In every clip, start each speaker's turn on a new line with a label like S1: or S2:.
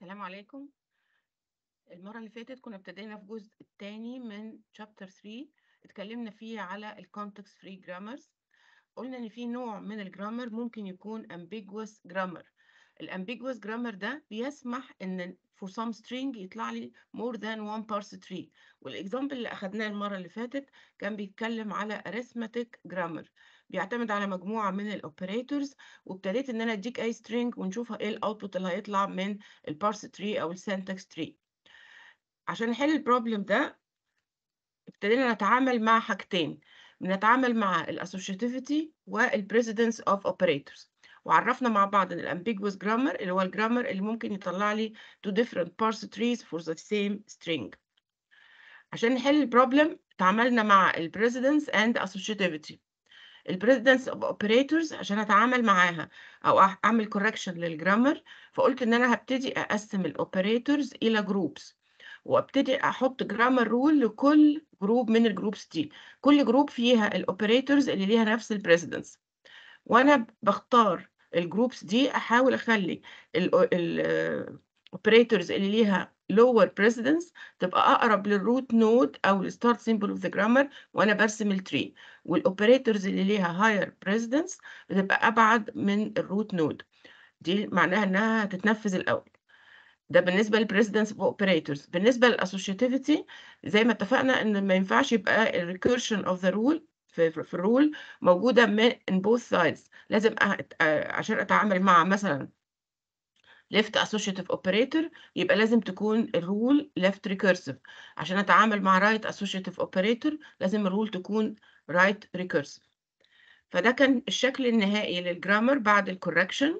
S1: السلام عليكم المرة اللي فاتت كنا ابتدينا في الجزء الثاني من chapter 3 اتكلمنا فيه على ال context free grammars قلنا ان في نوع من الجرامر ممكن يكون ambiguous grammar ال ambiguous grammar ده بيسمح ان for some string يطلع لي more than one parse tree والاكزامبل اللي اخدناه المرة اللي فاتت كان بيتكلم على arithmetic grammar بيعتمد على مجموعة من الاوبريتورز وابتديت ان انا اديك اي string ونشوف ايه الاوتبوت اللي هيطلع من البارس تري او السنتكس تري عشان نحل البروبلم ده ابتدينا نتعامل مع حاجتين بنتعامل مع الاسوشيتيفيتي والبريسيدنس اوف اوبريتورز وعرفنا مع بعض ان الامبيجوس جرامر اللي هو الجرامر اللي ممكن يطلع لي two different parse trees for the same string عشان نحل البروبلم تعاملنا مع البريسيدنس and associativity البريسيدنس اوف اوبريتورز عشان اتعامل معاها او اعمل كوركشن للجرامر فقلت ان انا هبتدي اقسم الاوبريتورز الى جروبس وابتدي احط جرامر رول لكل جروب من الجروبس دي كل جروب فيها الاوبريتورز اللي ليها نفس البريسيدنس وانا بختار الجروبس دي احاول اخلي الاوبريتورز اللي ليها lower precedence تبقى اقرب للروت نود او الستارت سيمبل اوف ذا جرامر وانا برسم التري والاوبريتورز اللي ليها higher precedence بتبقى ابعد من الروت نود دي معناها انها هتتنفذ الاول ده بالنسبه للبريسيدنس اوف اوبريتورز بالنسبه للاسوشيتيفيتي زي ما اتفقنا ان ما ينفعش يبقى الريكيرشن اوف ذا رول في في الرول موجوده من in both sides لازم عشان اتعامل مع مثلا left associative operator يبقى لازم تكون الرول left recursive عشان اتعامل مع right associative operator لازم الرول تكون right recursive فده كان الشكل النهائي للجرامر بعد الكوركشن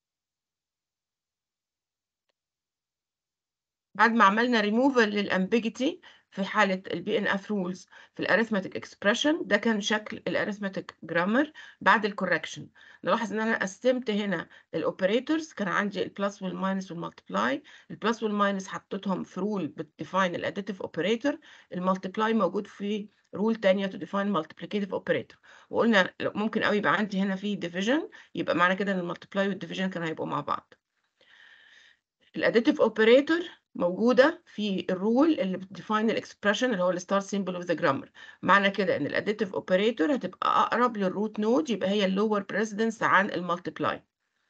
S1: بعد ما عملنا ريموفال للامبيجيتي في حالة البي ان اف رولز في الاريثماتيك اكسبريشن ده كان شكل الاريثماتيك جرامر بعد الكوركشن نلاحظ ان انا قسمت هنا الاوبريتورز كان عندي البلس والماينس والمالتبلاي البلس والماينس حطيتهم في رول بتديفاين الاديتيف اوبريتور المالتبلاي موجود في رول تانية تو ديفاين مالتيبليكيتيف اوبريتور وقلنا ممكن قوي يبقى عندي هنا في ديفيجن يبقى معنى كده ان المالتبلاي والديفيجن كانوا هيبقوا مع بعض الاديتيف اوبريتور موجودة في الرول اللي بتديفاين الاكسبريشن اللي هو الستارت سيمبل اوف ذا جرامر معنى كده ان الاديتيف اوبريتور هتبقى اقرب للروت نود يبقى هي اللور بريسيدنس عن المالتيبلاي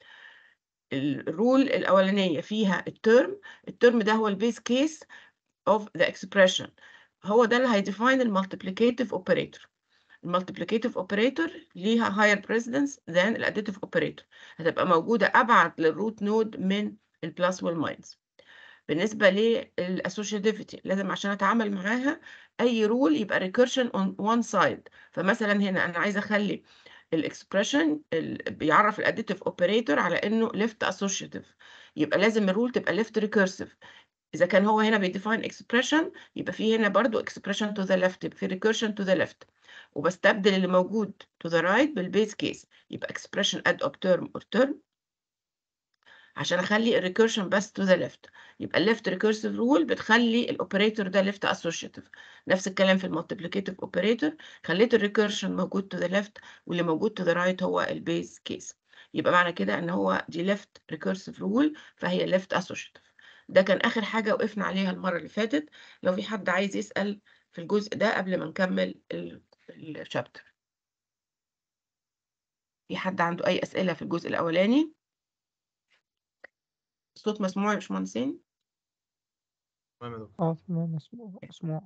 S1: الرول الاولانيه فيها الترم الترم ده هو البيس كيس اوف ذا اكسبريشن هو ده اللي هيديفاين المالتيبليكيتيف اوبريتور المالتيبليكيتيف اوبريتور ليها higher precedence than الاديتيف اوبريتور هتبقى موجوده ابعد للروت نود من البلس والماينس بالنسبة للاسوشيتيفيتي لازم عشان اتعامل معاها اي رول يبقى ريكيرشن اون وان سايد فمثلا هنا انا عايزه اخلي الاكسبريشن بيعرف الاديتيف اوبريتور على انه ليفت اسوشيتيف يبقى لازم الرول تبقى ليفت ريكيرسيف اذا كان هو هنا بيديفاين اكسبريشن يبقى في هنا برضو اكسبريشن تو ذا ليفت يبقى في ريكيرشن تو ذا ليفت وبستبدل اللي موجود تو ذا رايت بالبيس كيس يبقى اكسبريشن اد اوف تيرم اور تيرم عشان اخلي الريكيرشن بس تو ذا ليفت يبقى الليفت ريكيرسيف رول بتخلي الاوبريتور ده ليفت اسوشيتيف نفس الكلام في المالتيبليكيتيف اوبريتور خليت الريكيرشن موجود تو ذا ليفت واللي موجود تو ذا رايت هو البيس كيس يبقى معنى كده ان هو دي ليفت ريكيرسيف رول فهي ليفت اسوشيتيف ده كان اخر حاجه وقفنا عليها المره اللي فاتت لو في حد عايز يسال في الجزء ده قبل ما نكمل الشابتر في حد عنده اي اسئله في الجزء الاولاني الصوت مسموع يا باشمهندسين
S2: تمام يا دكتور
S3: اه تمام مسموع مسموع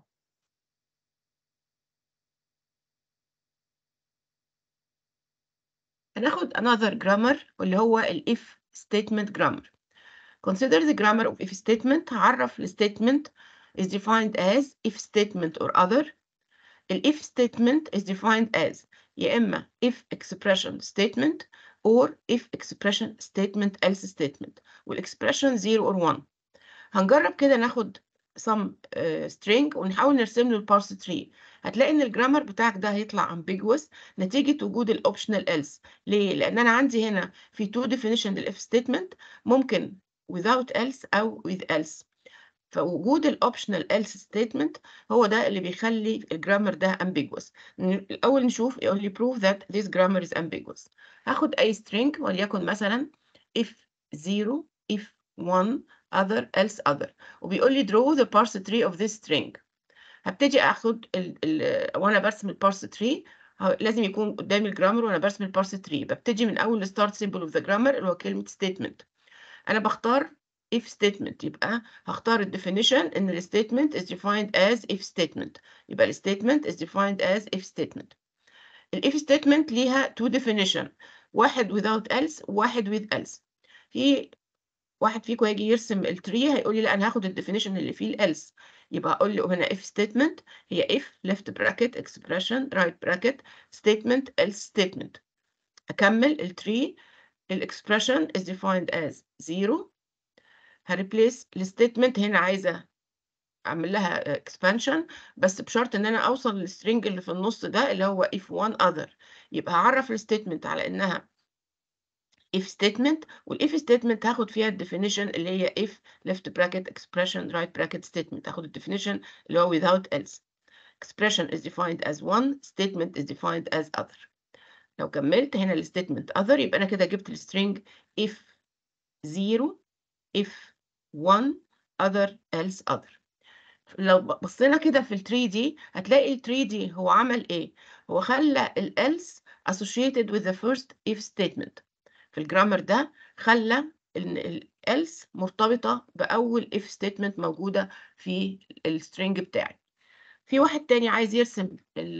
S1: هناخد another grammar واللي هو ال if statement grammar consider the grammar of if statement هعرف ال statement is defined as if statement or other ال if statement is defined as يا إما if expression statement or if expression statement else statement والexpression 0 or 1 هنجرب كده ناخد some uh, string ونحاول نرسم له البارس tree هتلاقي ان الجرامر بتاعك ده هيطلع ambiguous نتيجة وجود الاوبشنال else ليه؟ لأن أنا عندي هنا في two definition للإف statement ممكن without else أو with else فوجود الاوبشنال else statement هو ده اللي بيخلي الجرامر ده ambiguous الأول نشوف يقول لي prove that this grammar is ambiguous هاخد أي string وليكن مثلا if 0 if 1 other else other وبيقول لي draw the parse tree of this string هبتدي اخد ال ال وانا برسم البارس تري لازم يكون قدامي الجرامر وانا برسم البارس تري ببتدي من اول الستارت سيمبل اوف ذا جرامر اللي هو كلمه ستيتمنت انا بختار if statement يبقى هختار الديفينيشن ان الستيتمنت is defined as if statement يبقى الستيتمنت is defined as if statement الاف statement ليها two definition واحد without else وواحد with else في واحد فيكم هيجي يرسم التري هيقول لي لا انا هاخد الديفينيشن اللي فيه الelse يبقى اقول له هنا if statement هي if left bracket expression right bracket statement else statement اكمل التري الاكسبريشن is defined as zero هريبليس الستيتمنت هنا عايزه اعمل لها expansion بس بشرط ان انا اوصل للسترنج اللي في النص ده اللي هو if one other يبقى هعرف الستيتمنت على انها if statement والاف statement هاخد فيها الديفينيشن اللي هي if left bracket expression right bracket statement هاخد الديفينيشن اللي هو without else expression is defined as one statement is defined as other لو كملت هنا الستيتمنت other يبقى انا كده جبت السترنج if zero if one other else other لو بصينا كده في التري دي هتلاقي التري دي هو عمل ايه هو خلى ال else associated with the first if statement في الجرامر ده خلى ان ال else مرتبطة بأول if statement موجودة في السترنج بتاعي في واحد تاني عايز يرسم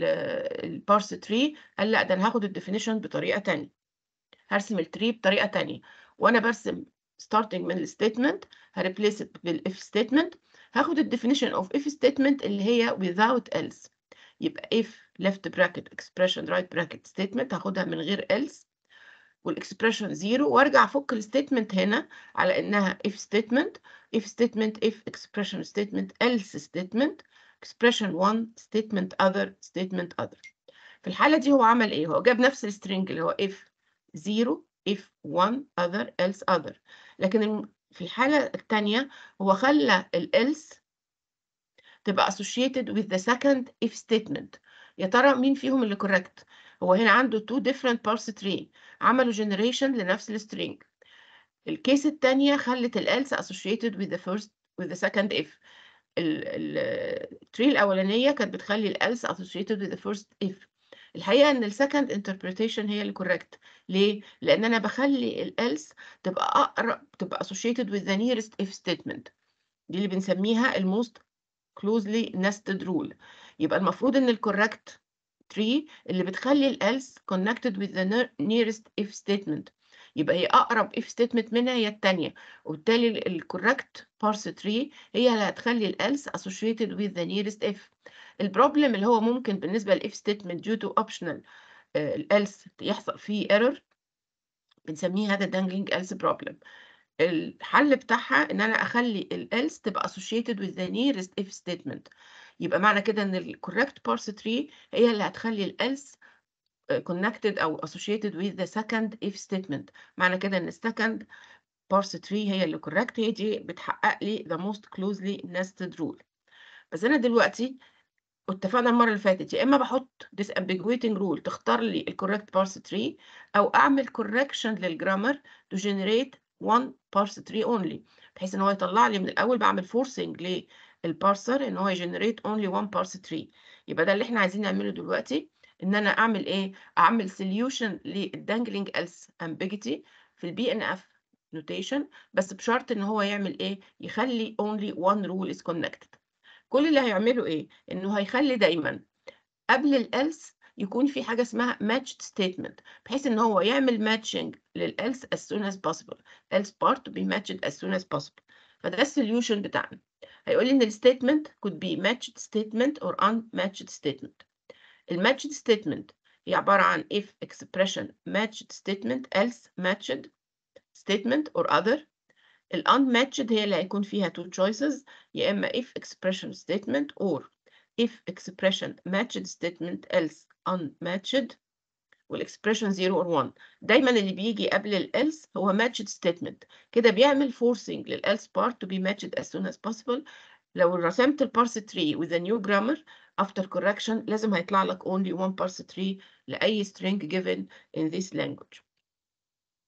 S1: البارس تري قال لا ده انا هاخد الديفينيشن بطريقة تانية هرسم التري بطريقة تانية وانا برسم starting من الستيتمنت هريبليس بالاف ستيتمنت هاخد الديفينيشن اوف if statement اللي هي without else يبقى if left bracket expression right bracket statement هاخدها من غير else والاكسبريشن زيرو وارجع افك الستيتمنت هنا على انها if statement if statement if expression statement else statement expression one statement other statement other في الحالة دي هو عمل ايه هو جاب نفس السترنج اللي هو if zero if one other else other لكن في الحالة الثانية هو خلى ال else تبقى associated with the second if statement يا ترى مين فيهم اللي correct هو هنا عنده two different parse tree عملوا generation لنفس السترينج الكيس الثانية خلت ال else associated with the first with the second if التري الأولانية كانت بتخلي ال else associated with the first if الحقيقة إن ال second interpretation هي اللي correct ليه؟ لأن أنا بخلي ال else تبقى أقرب تبقى associated with the nearest if statement دي اللي بنسميها ال most closely nested rule يبقى المفروض إن ال correct tree اللي بتخلي ال else connected with the nearest if statement يبقى هي أقرب if statement منها هي التانية وبالتالي ال correct parse tree هي اللي هتخلي ال else associated with the nearest if البروبلم اللي هو ممكن بالنسبة لل if statement due to optional ال else يحصل فيه error بنسميه هذا dangling else problem الحل بتاعها ان انا اخلي ال else تبقى associated with the nearest if statement يبقى معنى كده ان ال correct parse tree هي اللي هتخلي ال else connected او associated with the second if statement معنى كده ان second parse tree هي اللي correct هي دي بتحقق لي the most closely nested rule بس انا دلوقتي اتفقنا المره اللي فاتت يا اما بحط disambiguating rule تختار لي ال correct parse tree او اعمل correction للجرامر to generate one parse tree only بحيث ان هو يطلع لي من الاول بعمل forcing للبارسر ان هو يجنريت only one parse tree يبقى ده اللي احنا عايزين نعمله دلوقتي ان انا اعمل ايه اعمل solution للدانجلينج else ambiguity في البي ان اف notation بس بشرط ان هو يعمل ايه يخلي only one rule is connected كل اللي هيعمله ايه انه هيخلي دايما قبل ال else يكون في حاجه اسمها matched statement بحيث ان هو يعمل matching لل else as soon as possible else part to be matched as soon as possible فده السوليوشن بتاعنا هيقول لي ان الستيتمنت could be matched statement or unmatched statement الماتشد statement هي عبارة عن if expression matched statement else matched statement or other ال unmatched هي اللي هيكون فيها two choices يا إما if expression statement or if expression matched statement else unmatched والexpression 0 or 1 دايما اللي بيجي قبل ال else هو matched statement كده بيعمل forcing لل else part to be matched as soon as possible لو رسمت البارس tree with a new grammar after correction لازم هيطلع لك only one parse tree لأي string given in this language.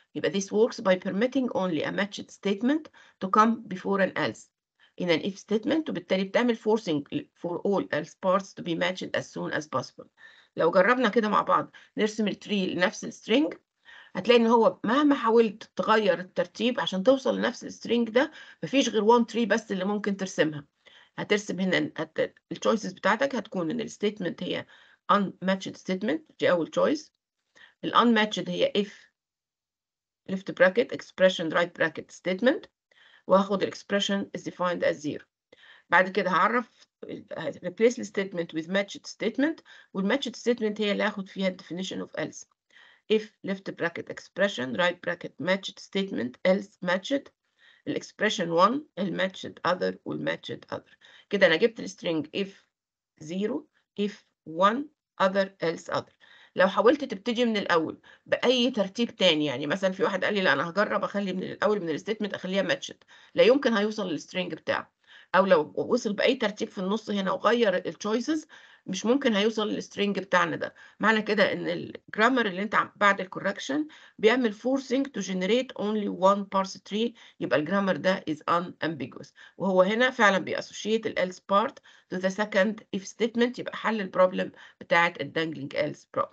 S1: يبقى this works by permitting only a matched statement to come before an else in an if statement وبالتالي بتعمل forcing for all else parts to be matched as soon as possible لو جربنا كده مع بعض نرسم التري لنفس السترينج هتلاقي ان هو مهما حاولت تغير الترتيب عشان توصل لنفس السترينج ده مفيش غير وان تري بس اللي ممكن ترسمها هترسم هنا هت... التشويسز بتاعتك هتكون ان الستيتمنت هي unmatched statement دي اول تشويس ال unmatched هي if left bracket expression right bracket statement وهاخد ال expression is defined as zero بعد كده هعرف replace the statement with matched statement وال matched statement هي اللي هاخد فيها ال definition of else if left bracket expression right bracket matched statement else matched الاكسبريشن 1 الماتشد other والmatched other كده انا جبت السترينج if 0 if 1 other else other لو حاولت تبتدي من الاول باي ترتيب تاني يعني مثلا في واحد قال لي لا انا هجرب اخلي من الاول من الستيتمنت اخليها ماتشد لا يمكن هيوصل للسترينج بتاعه او لو وصل باي ترتيب في النص هنا وغير التشويسز مش ممكن هيوصل للسترينج بتاعنا ده معنى كده ان الجرامر اللي انت بعد الكوركشن بيعمل forcing to generate only one parse tree يبقى الجرامر ده is unambiguous وهو هنا فعلا بيأسوشيت ال else part to the second if statement يبقى حل البروبلم بتاعت ال dangling else problem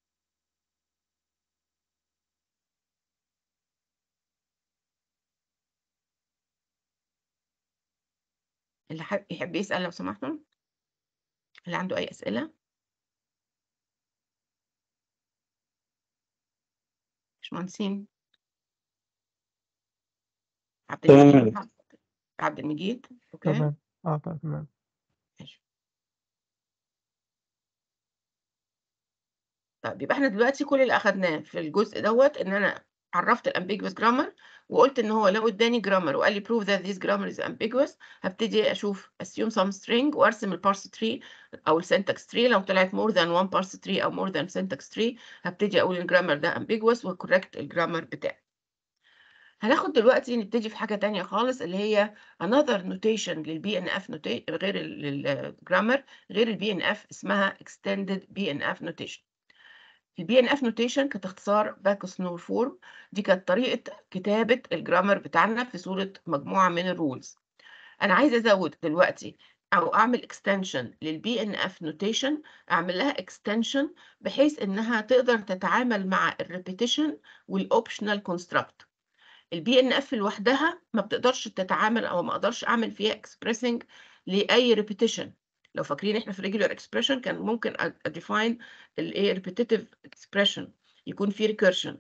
S1: اللي حب يحب يسأل لو سمحتم اللي عنده أي أسئلة باشمهندسين عبد المجيد عبد المجيد اوكي
S3: تمام اه تمام
S1: ماشي طيب يبقى احنا دلوقتي كل اللي اخدناه في الجزء دوت ان انا عرفت الامبيجوس جرامر وقلت ان هو لو اداني جرامر وقال لي prove that this grammar is ambiguous هبتدي اشوف assume some string وارسم البارس tree او السنتكس tree لو طلعت more than one parse tree او more than syntax tree هبتدي اقول الجرامر ده ambiguous وكوركت الجرامر بتاعي هناخد دلوقتي نبتدي في حاجة تانية خالص اللي هي another notation للبي ان اف غير الجرامر غير البي ان اف اسمها extended بي ان اف notation البي ان اف نوتيشن كانت اختصار باكوس نور فورم دي كانت طريقه كتابه الجرامر بتاعنا في صوره مجموعه من الرولز انا عايزه ازود دلوقتي او اعمل اكستنشن للبي ان اف نوتيشن اعمل لها اكستنشن بحيث انها تقدر تتعامل مع الريبيتيشن والاوبشنال كونستراكت البي ان اف لوحدها ما بتقدرش تتعامل او ما اقدرش اعمل فيها اكسبريسنج لاي ريبيتيشن لو فاكرين احنا في regular expression كان ممكن اديفاين الايه repetitive expression يكون في recursion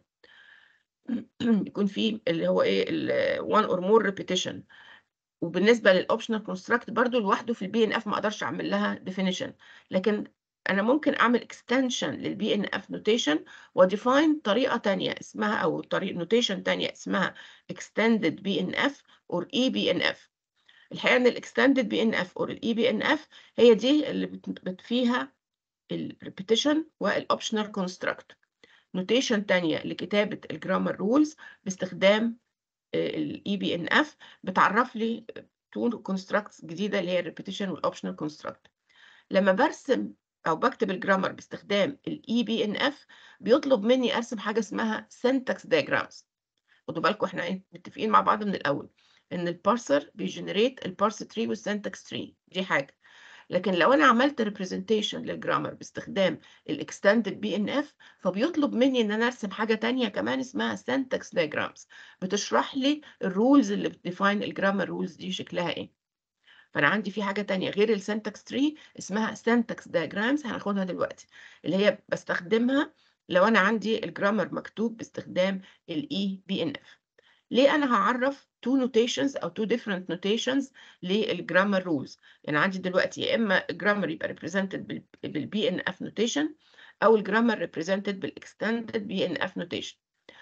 S1: يكون في اللي هو ايه ال one or more repetition وبالنسبه للاوبشنال كونستراكت برضو لوحده في البي ان اف ما اقدرش اعمل لها definition لكن انا ممكن اعمل extension للبي ان اف notation وديفاين طريقه تانية اسمها او طريقه نوتيشن تانية اسمها extended BNF or EBNF الحقيقه ان الاكستندد بي ان اف او الاي بي ان اف هي دي اللي بت فيها الريبيتيشن والاوبشنال كونستراكت نوتيشن تانية لكتابه الجرامر رولز باستخدام الاي بي ان اف بتعرف لي تو كونستراكتس جديده اللي هي الريبيتيشن والاوبشنال كونستراكت لما برسم او بكتب الجرامر باستخدام الاي بي ان اف بيطلب مني ارسم حاجه اسمها syntax diagrams خدوا بالكم احنا متفقين مع بعض من الاول ان البارسر بيجنريت البارس تري والسنتكس تري دي حاجه لكن لو انا عملت ريبريزنتيشن للجرامر باستخدام الاكستندد بي ان اف فبيطلب مني ان انا ارسم حاجه تانية كمان اسمها syntax diagrams بتشرح لي الرولز اللي بتديفاين الجرامر رولز دي شكلها ايه فانا عندي في حاجه تانية غير السنتكس تري اسمها syntax diagrams هناخدها دلوقتي اللي هي بستخدمها لو انا عندي الجرامر مكتوب باستخدام الاي بي ان اف ليه انا هعرف two notations او two different notations للجرامر rules يعني عندي دلوقتي يا اما الجرامر يبقى represented بالبي ان اف notation او الجرامر represented بالاكستندد بي ان اف notation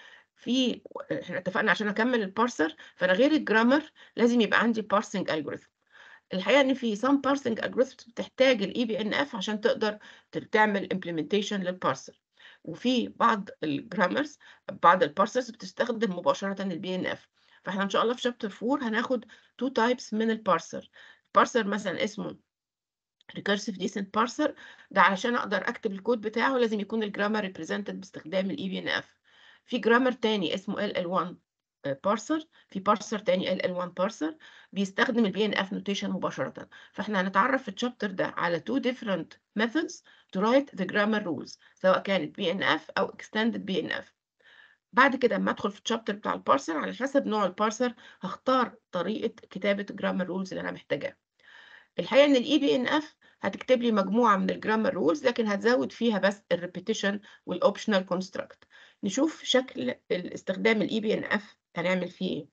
S1: في احنا اتفقنا عشان اكمل البارسر فانا غير الجرامر لازم يبقى عندي parsing algorithm الحقيقه ان في some parsing algorithms بتحتاج الاي بي ان اف عشان تقدر تعمل implementation للبارسر وفي بعض الجرامرز بعض البارسرز بتستخدم مباشره البي ان اف فاحنا ان شاء الله في شابتر 4 هناخد تو تايبس من البارسر بارسر مثلا اسمه recursive decent parser ده علشان اقدر اكتب الكود بتاعه لازم يكون الجرامر represented باستخدام الاي بي ان اف في جرامر تاني اسمه LL1 بارسر في بارسر تاني LL1 بارسر بيستخدم البي ان اف نوتيشن مباشرة فاحنا هنتعرف في الشابتر ده على two different methods to write the grammar rules سواء كانت بي ان اف او extended بي ان اف بعد كده اما ادخل في الشابتر بتاع البارسر على حسب نوع البارسر هختار طريقة كتابة الجرامر رولز اللي انا محتاجاها الحقيقة ان الاي بي ان اف هتكتب لي مجموعة من الجرامر رولز لكن هتزود فيها بس الريبيتيشن والاوبشنال كونستراكت نشوف شكل استخدام الاي بي ان اف هنعمل فيه ايه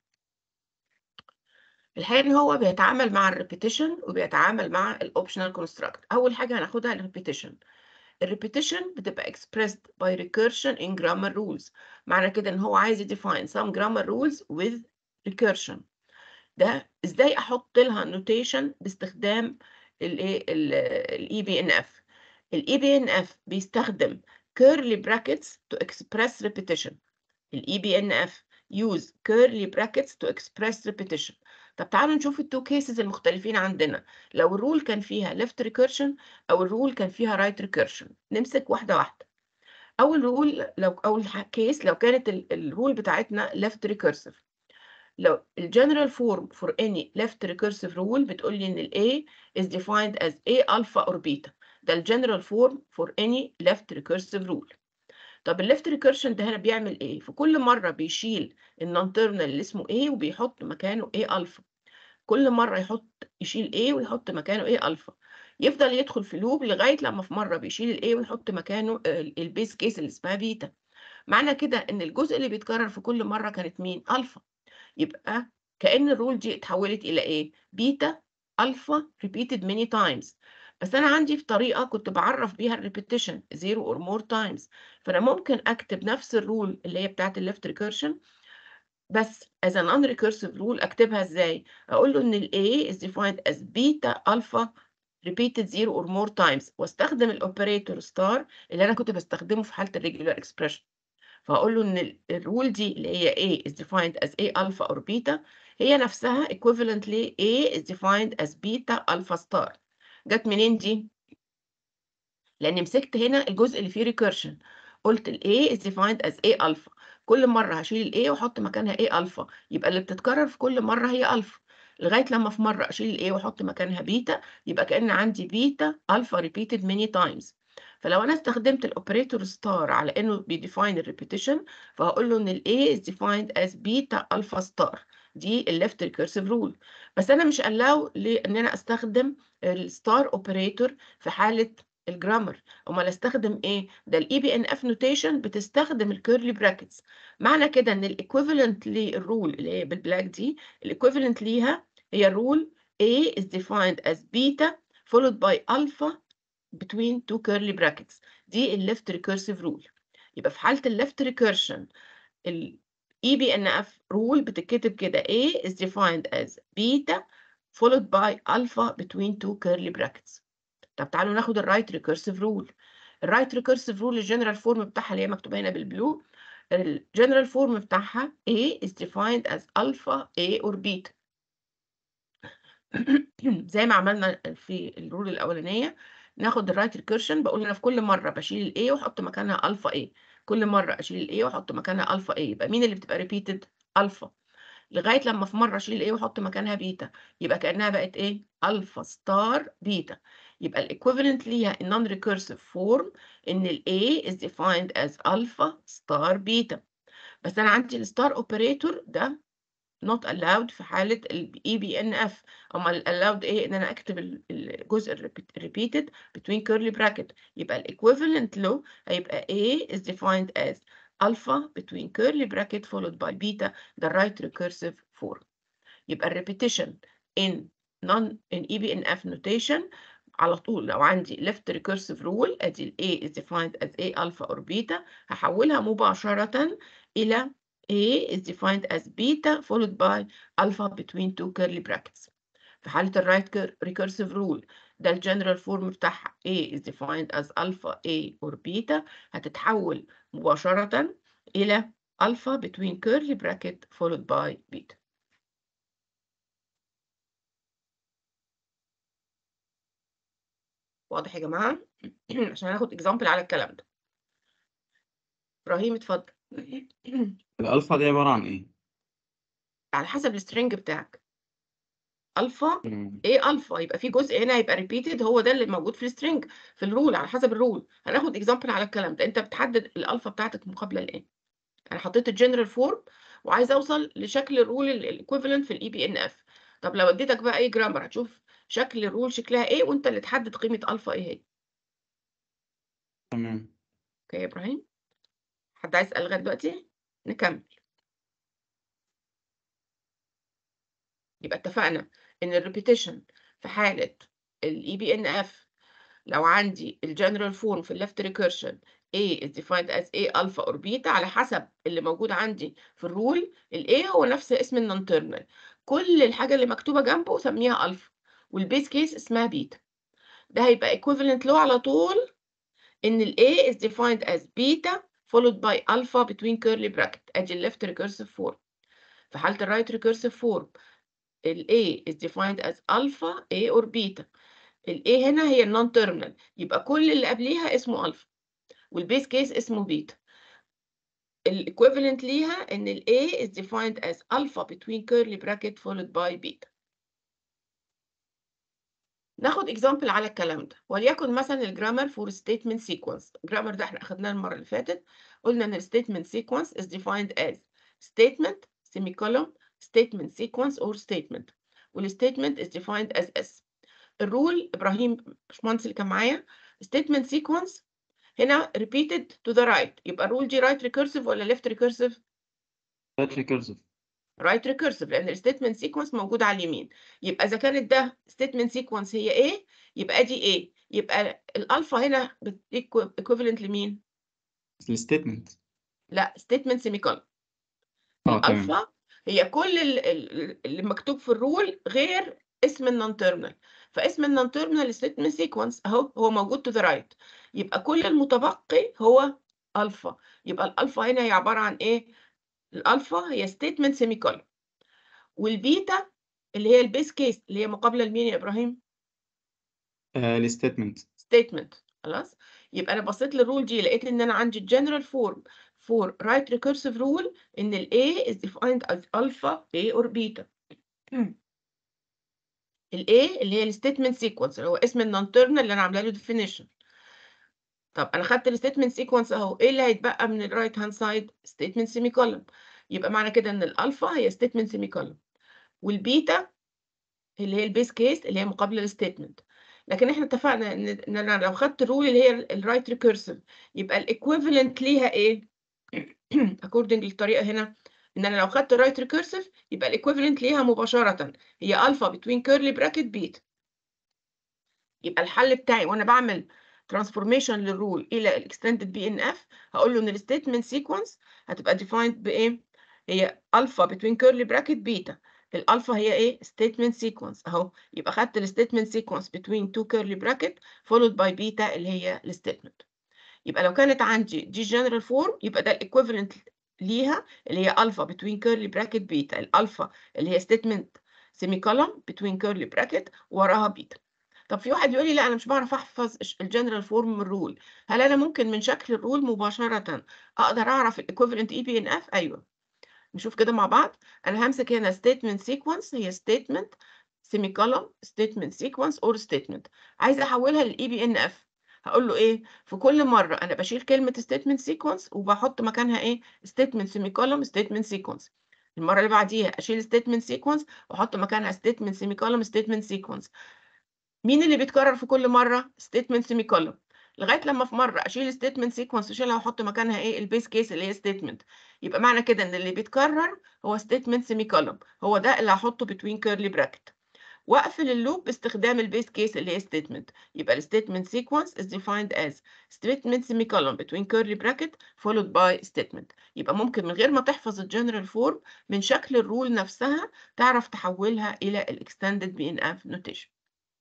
S1: الحقيقة ان هو بيتعامل مع الريبيتيشن وبيتعامل مع الاوبشنال كونستراكت اول حاجة هناخدها الريبيتيشن الريبيتيشن بتبقى expressed by recursion in grammar rules معنى كده ان هو عايز define some grammar rules with recursion ده ازاي احط لها نوتيشن باستخدام الايه الاي بي ان اف الاي بي ان اف بيستخدم curly brackets to express repetition الاي بي ان اف use curly brackets to express repetition طب تعالوا نشوف التو كيسز المختلفين عندنا لو الرول كان فيها left recursion او الرول كان فيها right recursion نمسك واحده واحده اول رول لو اول كيس لو كانت الرول بتاعتنا left recursive لو الجنرال فورم for any left recursive rule بتقول لي ان ال A is defined as A alpha or beta ده الجنرال فورم for any left recursive rule طب الليفت ريكيرشن ده هنا بيعمل ايه في كل مره بيشيل النون تيرمينال اللي اسمه A وبيحط مكانه A الفا كل مره يحط يشيل A ويحط مكانه A الفا يفضل يدخل في لوب لغايه لما في مره بيشيل ال A ويحط مكانه البيس كيس اللي اسمها بيتا معنى كده ان الجزء اللي بيتكرر في كل مره كانت مين الفا يبقى كأن الرول دي اتحولت إلى إيه؟ بيتا ألفا repeated many times بس أنا عندي في طريقة كنت بعرف بيها الريبيتيشن zero or more times فأنا ممكن أكتب نفس الرول اللي هي بتاعت الليفت ريكيرشن بس as a non-recursive rule أكتبها إزاي؟ أقول له إن ال A is defined as beta alpha repeated zero or more times واستخدم الأوبريتور ستار اللي أنا كنت بستخدمه في حالة الريجولار اكسبريشن فهقول له ان الرول دي اللي هي A is defined as A alpha or beta هي نفسها equivalent ل A is defined as beta alpha star جت منين دي؟ لأن مسكت هنا الجزء اللي فيه recursion قلت ال A is defined as A alpha كل مرة هشيل ال A وأحط مكانها A alpha يبقى اللي بتتكرر في كل مرة هي alpha لغاية لما في مرة أشيل ال A وأحط مكانها بيتا يبقى كأن عندي بيتا alpha repeated many times فلو انا استخدمت الاوبريتور ستار على انه بيديفاين الريبيتيشن فهقول له ان ال A is defined as beta alpha star دي الليفت ريكيرسيف رول بس انا مش allow لان انا استخدم الستار اوبريتور في حاله الجرامر امال استخدم ايه ده الاي بي ان اف نوتيشن بتستخدم الكيرلي براكتس معنى كده ان الايكويفالنت للرول اللي هي بالبلاك دي الايكويفالنت ليها هي الرول A is defined as beta followed by alpha between two curly brackets دي ال left recursive rule يبقى في حالة ال left recursion ال EBNF rule بتتكتب كده A is defined as beta followed by alpha between two curly brackets طب تعالوا ناخد ال right recursive rule ال right recursive rule الجنرال فورم بتاعها اللي هي مكتوبة هنا بالبلو الجنرال فورم بتاعها A is defined as alpha A or beta زي ما عملنا في الرول الأولانية ناخد الرايت ريكيرشن بقول انا في كل مره بشيل الاي واحط مكانها الفا اي كل مره اشيل الاي واحط مكانها الفا اي يبقى مين اللي بتبقى ريبيتد الفا لغايه لما في مره اشيل الاي واحط مكانها بيتا يبقى كانها بقت ايه الفا ستار بيتا يبقى الايكويفالنت ليها النون ريكيرسيف فورم ان الاي از defined as الفا ستار بيتا بس انا عندي الستار اوبريتور ده not allowed في حالة ال EBNF أما ال allowed إيه إن أنا أكتب الجزء repeated between curly bracket يبقى ال equivalent له هيبقى A is defined as alpha between curly bracket followed by beta the right recursive form يبقى ال repetition in non in EBNF notation على طول لو عندي left recursive rule ادي ال A is defined as A alpha or beta هحولها مباشرة إلى A is defined as beta followed by alpha between two curly brackets. في حالة ال right recursive rule ده الجنرال فورم بتاعها A is defined as alpha A or beta هتتحول مباشرة إلى alpha between curly bracket followed by beta. واضح يا جماعة؟ عشان هاخد example على الكلام ده. إبراهيم اتفضل.
S3: الألفا دي عبارة عن إيه؟
S1: على حسب السترنج بتاعك الفا
S3: مم.
S1: ايه الفا يبقى في جزء هنا هيبقى ريبيتد هو ده اللي موجود في السترنج في الرول على حسب الرول هناخد اكزامبل على الكلام ده انت بتحدد الالفا بتاعتك مقابله لايه انا حطيت الجنرال فورم وعايز اوصل لشكل الرول الايكويفالنت في الاي بي ان اف طب لو اديتك بقى ايه جرامر هتشوف شكل الرول شكلها ايه وانت اللي تحدد قيمه الفا ايه هي
S3: تمام
S1: اوكي يا ابراهيم حد عايز يسال لغايه دلوقتي نكمل يبقى اتفقنا ان الريبيتيشن في حاله الاي بي ان اف لو عندي الجنرال فورم في الليفت ريكيرشن A is defined as A alpha or beta على حسب اللي موجود عندي في الرول ال A هو نفس اسم النون تيرمينال كل الحاجة اللي مكتوبة جنبه سميها الفا والبيس كيس اسمها بيتا ده هيبقى equivalent له على طول ان ال A is defined as beta followed by alpha between curly bracket ادي ال left recursive form في حالة ال right recursive form ال A is defined as alpha A or beta ال A هنا هي النون تيرمينال يبقى كل اللي قبليها اسمه الفا والبيس كيس اسمه بيتا الايكويفالنت ليها ان ال A is defined as alpha between curly bracket followed by beta ناخد example على الكلام ده وليكن مثلا الجرامر for statement sequence الجرامر ده احنا اخدناه المرة اللي فاتت قلنا ان ال statement sequence is defined as statement semicolon statement sequence or statement والstatement is defined as S الرول ابراهيم باشمهندس اللي كان معايا statement sequence هنا repeated to the right يبقى الرول دي right recursive ولا left recursive
S3: That recursive
S1: right recursive لان الستيتمنت سيكونس موجود على اليمين يبقى اذا كانت ده ستيتمنت سيكونس هي ايه يبقى دي ايه يبقى الالفا هنا equivalent لمين
S3: الستيتمنت
S1: لا ستيتمنت سيميكولون
S3: اه تمام
S1: الالفا هي كل ال- ال- اللي مكتوب في الرول غير اسم النون تيرمينال فاسم النون تيرمينال ستيتمنت سيكونس اهو هو موجود تو ذا رايت يبقى كل المتبقي هو الفا يبقى الالفا هنا هي عباره عن ايه الالفا هي ستيتمنت سيميكولون والبيتا اللي هي البيس كيس اللي هي مقابله لمين يا ابراهيم
S3: آه الستيتمنت
S1: ستيتمنت خلاص يبقى انا بصيت للرول دي لقيت ان انا عندي الجنرال فورم for right recursive rule ان ال A is defined as alpha A or beta ال A اللي هي الستيتمنت سيكونس اللي هو اسم النون تيرمينال اللي انا عامله له definition طب انا خدت الستيتمنت سيكونس اهو ايه اللي هيتبقى من الرايت هاند سايد ستيتمنت سيمي كولن يبقى معنى كده ان الالفا هي ستيتمنت سيمي كولن والبيتا اللي هي البيس كيس اللي هي مقابله للستيتمنت لكن احنا اتفقنا ان ان انا لو خدت الرول اللي هي الرايت ريكيرسيف يبقى الايكويفالنت ليها ايه according للطريقه هنا ان انا لو خدت الرايت ريكيرسيف يبقى الايكويفالنت ليها مباشره هي الفا between curly bracket بيتا يبقى الحل بتاعي وانا بعمل ترانسفورميشن للرول الى الاكستندد بي ان اف هقول له ان الستيتمنت سيكونس هتبقى ديفايند بايه هي الفا between curly bracket بيتا الالفا هي ايه statement sequence اهو يبقى خدت الستيتمنت سيكونس between two curly bracket followed by بيتا اللي هي الستيتمنت يبقى لو كانت عندي دي جنرال فورم يبقى ده الايكويفالنت ليها اللي هي الفا between curly bracket بيتا الالفا اللي هي statement semicolon between curly bracket وراها بيتا طب في واحد يقول لي لا انا مش بعرف احفظ الجنرال فورم من الرول هل انا ممكن من شكل الرول مباشره اقدر اعرف الايكويفالنت اي بي ان اف ايوه نشوف كده مع بعض انا همسك هنا statement sequence هي statement semicolon statement sequence or statement عايزه احولها للاي بي ان اف هقول له ايه في كل مره انا بشيل كلمه statement sequence وبحط مكانها ايه statement semicolon statement sequence المره اللي بعديها اشيل statement sequence واحط مكانها statement semicolon statement sequence مين اللي بيتكرر في كل مره statement semicolon لغايه لما في مره اشيل statement sequence واشيلها واحط مكانها ايه البيس كيس اللي هي statement يبقى معنى كده ان اللي بيتكرر هو statement semicolon هو ده اللي هحطه between curly bracket واقفل اللوب باستخدام البيس كيس اللي هي statement يبقى ال statement sequence is defined as statement semicolon between curly bracket followed by statement يبقى ممكن من غير ما تحفظ الجنرال فورم من شكل الرول نفسها تعرف تحولها الى الاكستندد بي ان اف نوتيشن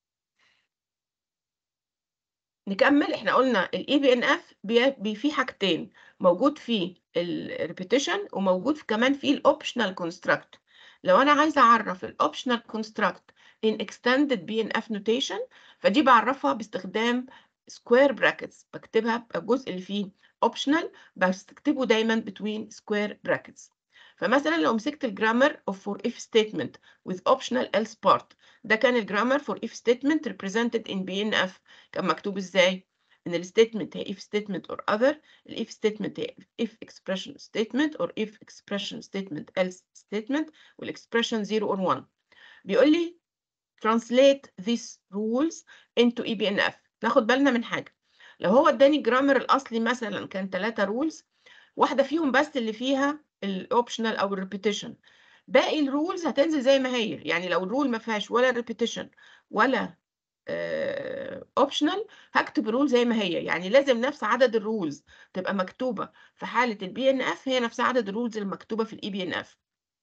S1: نكمل احنا قلنا الاي بي ان اف فيه حاجتين موجود فيه الريبيتيشن وموجود في كمان فيه الاوبشنال كونستراكت لو انا عايزه اعرف الاوبشنال كونستراكت in extended BNF notation فدي بعرفها باستخدام square brackets بكتبها الجزء اللي فيه optional بستكتبه دايما between square brackets فمثلا لو مسكت الجرامر of for if statement with optional else part ده كان الجرامر for if statement represented in BNF كان مكتوب ازاي؟ ان الستيتمنت هي if statement or other ال if statement هي if expression statement or if expression statement else statement والاكسبريشن 0 or 1 بيقول لي translate these rules into EBNF ناخد بالنا من حاجة لو هو اداني الجرامر الأصلي مثلا كان ثلاثة rules واحدة فيهم بس اللي فيها الاوبشنال أو الريبيتيشن باقي الرولز هتنزل زي ما هي يعني لو الرول ما فيهاش ولا ريبيتيشن ولا اوبشنال هكتب الرول زي ما هي يعني لازم نفس عدد الرولز تبقى مكتوبة في حالة البي ان اف هي نفس عدد الرولز المكتوبة في الاي بي ان اف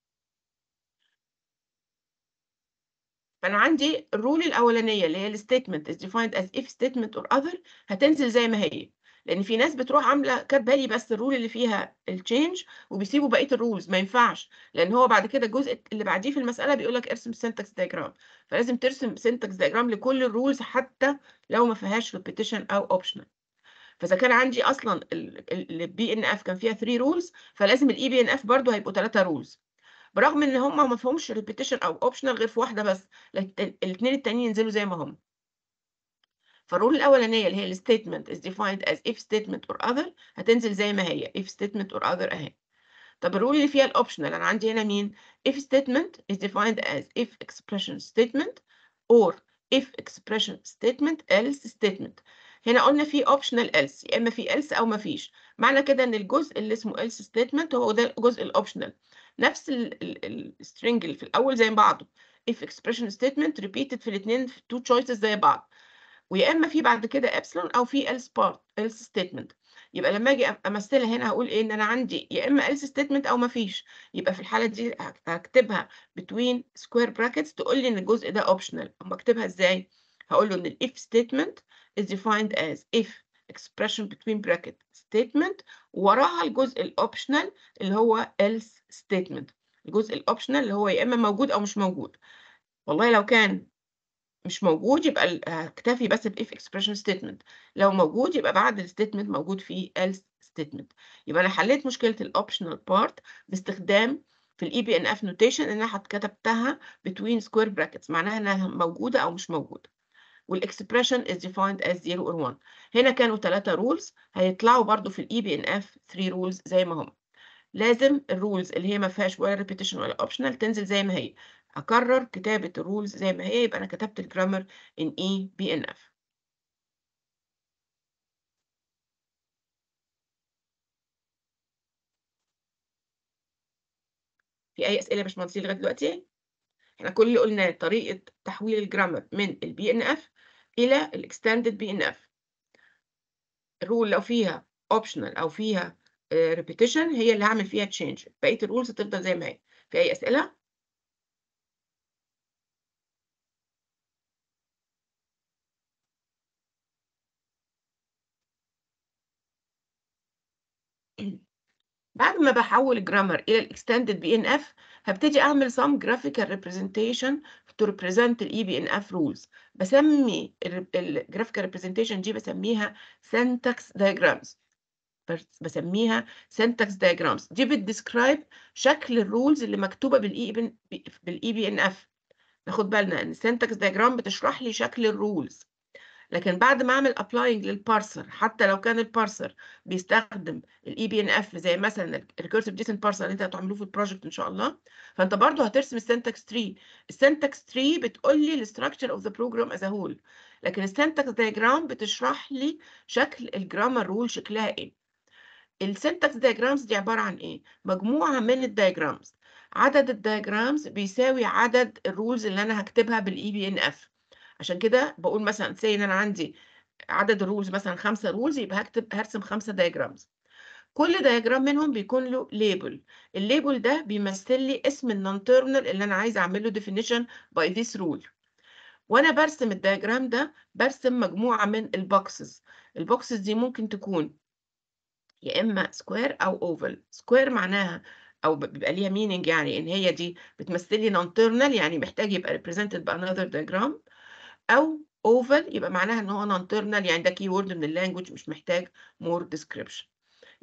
S1: فانا عندي الرول الاولانيه اللي هي الستيتمنت is defined as if statement or other هتنزل زي ما هي لان في ناس بتروح عامله كاتبه لي بس الرول اللي فيها التشينج وبيسيبوا بقيه الرولز ما ينفعش لان هو بعد كده الجزء اللي بعديه في المساله بيقول لك ارسم سنتكس دايجرام فلازم ترسم سنتكس دايجرام لكل الرولز حتى لو ما فيهاش ريبيتيشن او اوبشنال فاذا كان عندي اصلا البي ان اف كان فيها 3 رولز فلازم الاي بي ان اف برضه هيبقوا 3 رولز برغم ان هم ما فيهمش ريبيتيشن او اوبشنال غير في واحده بس لكن الاثنين التانيين ينزلوا زي ما هم فالرول الاولانيه اللي هي الستيتمنت is defined as if statement or other هتنزل زي ما هي if statement or other اهي طب الرول اللي فيها الاوبشنال انا عندي هنا مين if statement is defined as if expression statement or if expression statement else statement هنا قلنا في optional else يا اما في else او ما فيش معنى كده ان الجزء اللي اسمه else statement هو ده الجزء الاوبشنال نفس السترنج اللي في الاول زي بعضه if expression statement repeated في الاثنين في two choices زي بعض ويا اما في بعد كده epsilon او في else part else statement يبقى لما اجي امثلها هنا هقول ايه ان انا عندي يا اما else statement او ما فيش يبقى في الحاله دي هكتبها between square brackets تقول لي ان الجزء ده optional اما اكتبها ازاي هقول له ان ال if statement is defined as if expression between bracket statement وراها الجزء الاوبشنال اللي هو else statement الجزء الاوبشنال اللي هو يا اما موجود او مش موجود والله لو كان مش موجود يبقى هكتفي بس ب if expression statement لو موجود يبقى بعد الستيتمنت موجود فيه else statement يبقى انا حليت مشكله الاوبشنال بارت باستخدام في الاي بي ان اف نوتيشن ان انا كتبتها between square brackets معناها انها موجوده او مش موجوده والاكسبريشن is defined as 0 or 1 هنا كانوا ثلاثة رولز هيطلعوا برضو في الاي بي ان اف 3 رولز زي ما هم لازم الرولز اللي هي ما فيهاش ولا ريبيتيشن ولا اوبشنال تنزل زي ما هي اكرر كتابة الرولز زي ما هي يبقى انا كتبت الجرامر in اي بي ان اف في اي اسئله يا باشمهندسين لغايه دلوقتي احنا كل اللي قلناه طريقه تحويل الجرامر من البي ان اف الى الاكستندد بي ان اف الرول لو فيها اوبشنال او فيها ريبيتيشن هي اللي هعمل فيها تشينج بقيه الرولز هتفضل زي ما هي في اي اسئله بعد ما بحول الجرامر الى الاكستندد بي ان اف هبتدي اعمل some graphical representation to represent الاي بي ان اف rules بسمي الجرافيكال representation دي بسميها syntax diagrams بسميها syntax diagrams دي بتديسكرايب شكل الرولز اللي مكتوبه بالاي بالاي بي ان اف ناخد بالنا ان syntax diagram بتشرح لي شكل الرولز لكن بعد ما اعمل ابلاينج للبارسر حتى لو كان البارسر بيستخدم الاي بي ان اف زي مثلا الريكيرسيف جيسون بارسر اللي انت هتعملوه في البروجكت ان شاء الله فانت برضو هترسم السنتكس تري السنتكس تري بتقول لي الستراكشر اوف ذا بروجرام از هول لكن السنتكس دايجرام بتشرح لي شكل الجرامر رول شكلها ايه السنتكس دايجرامز دي عباره عن ايه مجموعه من الدايجرامز عدد الدايجرامز بيساوي عدد الرولز اللي انا هكتبها بالاي بي ان اف عشان كده بقول مثلا سي ان انا عندي عدد الرولز مثلا خمسة رولز يبقى هكتب هرسم خمسة دايجرامز كل دايجرام منهم بيكون له ليبل الليبل ده بيمثل لي اسم النون تيرمينال اللي انا عايزه اعمل له ديفينيشن باي ذيس رول وانا برسم الدايجرام ده برسم مجموعه من البوكسز البوكسز دي ممكن تكون يا اما سكوير او اوفل سكوير معناها او بيبقى ليها مينينج يعني ان هي دي بتمثل لي نون تيرمينال يعني محتاج يبقى ريبريزنتد بانذر دايجرام او اوفل يبقى معناها ان هو نون تيرمينال يعني ده كي وورد من اللانجوج مش محتاج مور ديسكريبشن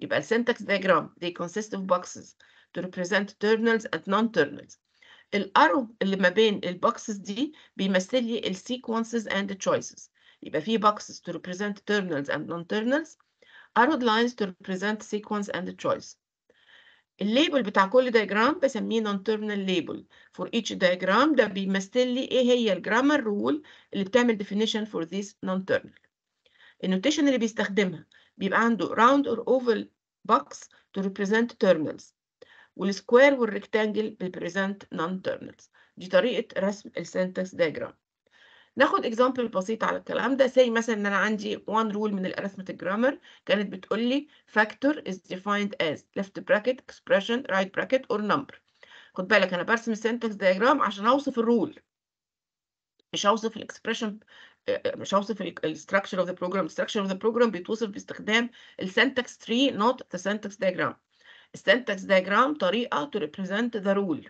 S1: يبقى ال syntax diagram they consist of boxes to represent terminals and non-terminals الارو اللي ما بين البوكسز دي بيمثل لي ال sequences and choices يبقى في boxes to represent terminals and non-terminals arrowed lines to represent sequence and choice الليبل بتاع كل diagram بسميه non-terminal label for each diagram ده بيمثل لي ايه هي الجرامر رول اللي بتعمل definition for this non-terminal النوتيشن اللي بيستخدمها بيبقى عنده round or oval box to represent terminals والسكوير والريكتانجل بيبريزنت نون terminals دي طريقة رسم السنتكس diagram ناخد اكزامبل بسيط على الكلام ده زي مثلا ان انا عندي one rule من الارثمتيك جرامر كانت بتقول لي factor is defined as left bracket expression right bracket or number خد بالك انا برسم السنتكس diagram عشان اوصف الرول مش هوصف الاكسبريشن مش هوصف الستراكشر اوف ذا بروجرام الستراكشر اوف ذا بروجرام بيتوصف باستخدام السنتكس تري نوت ذا سنتكس diagram السنتكس diagram طريقه to represent the rule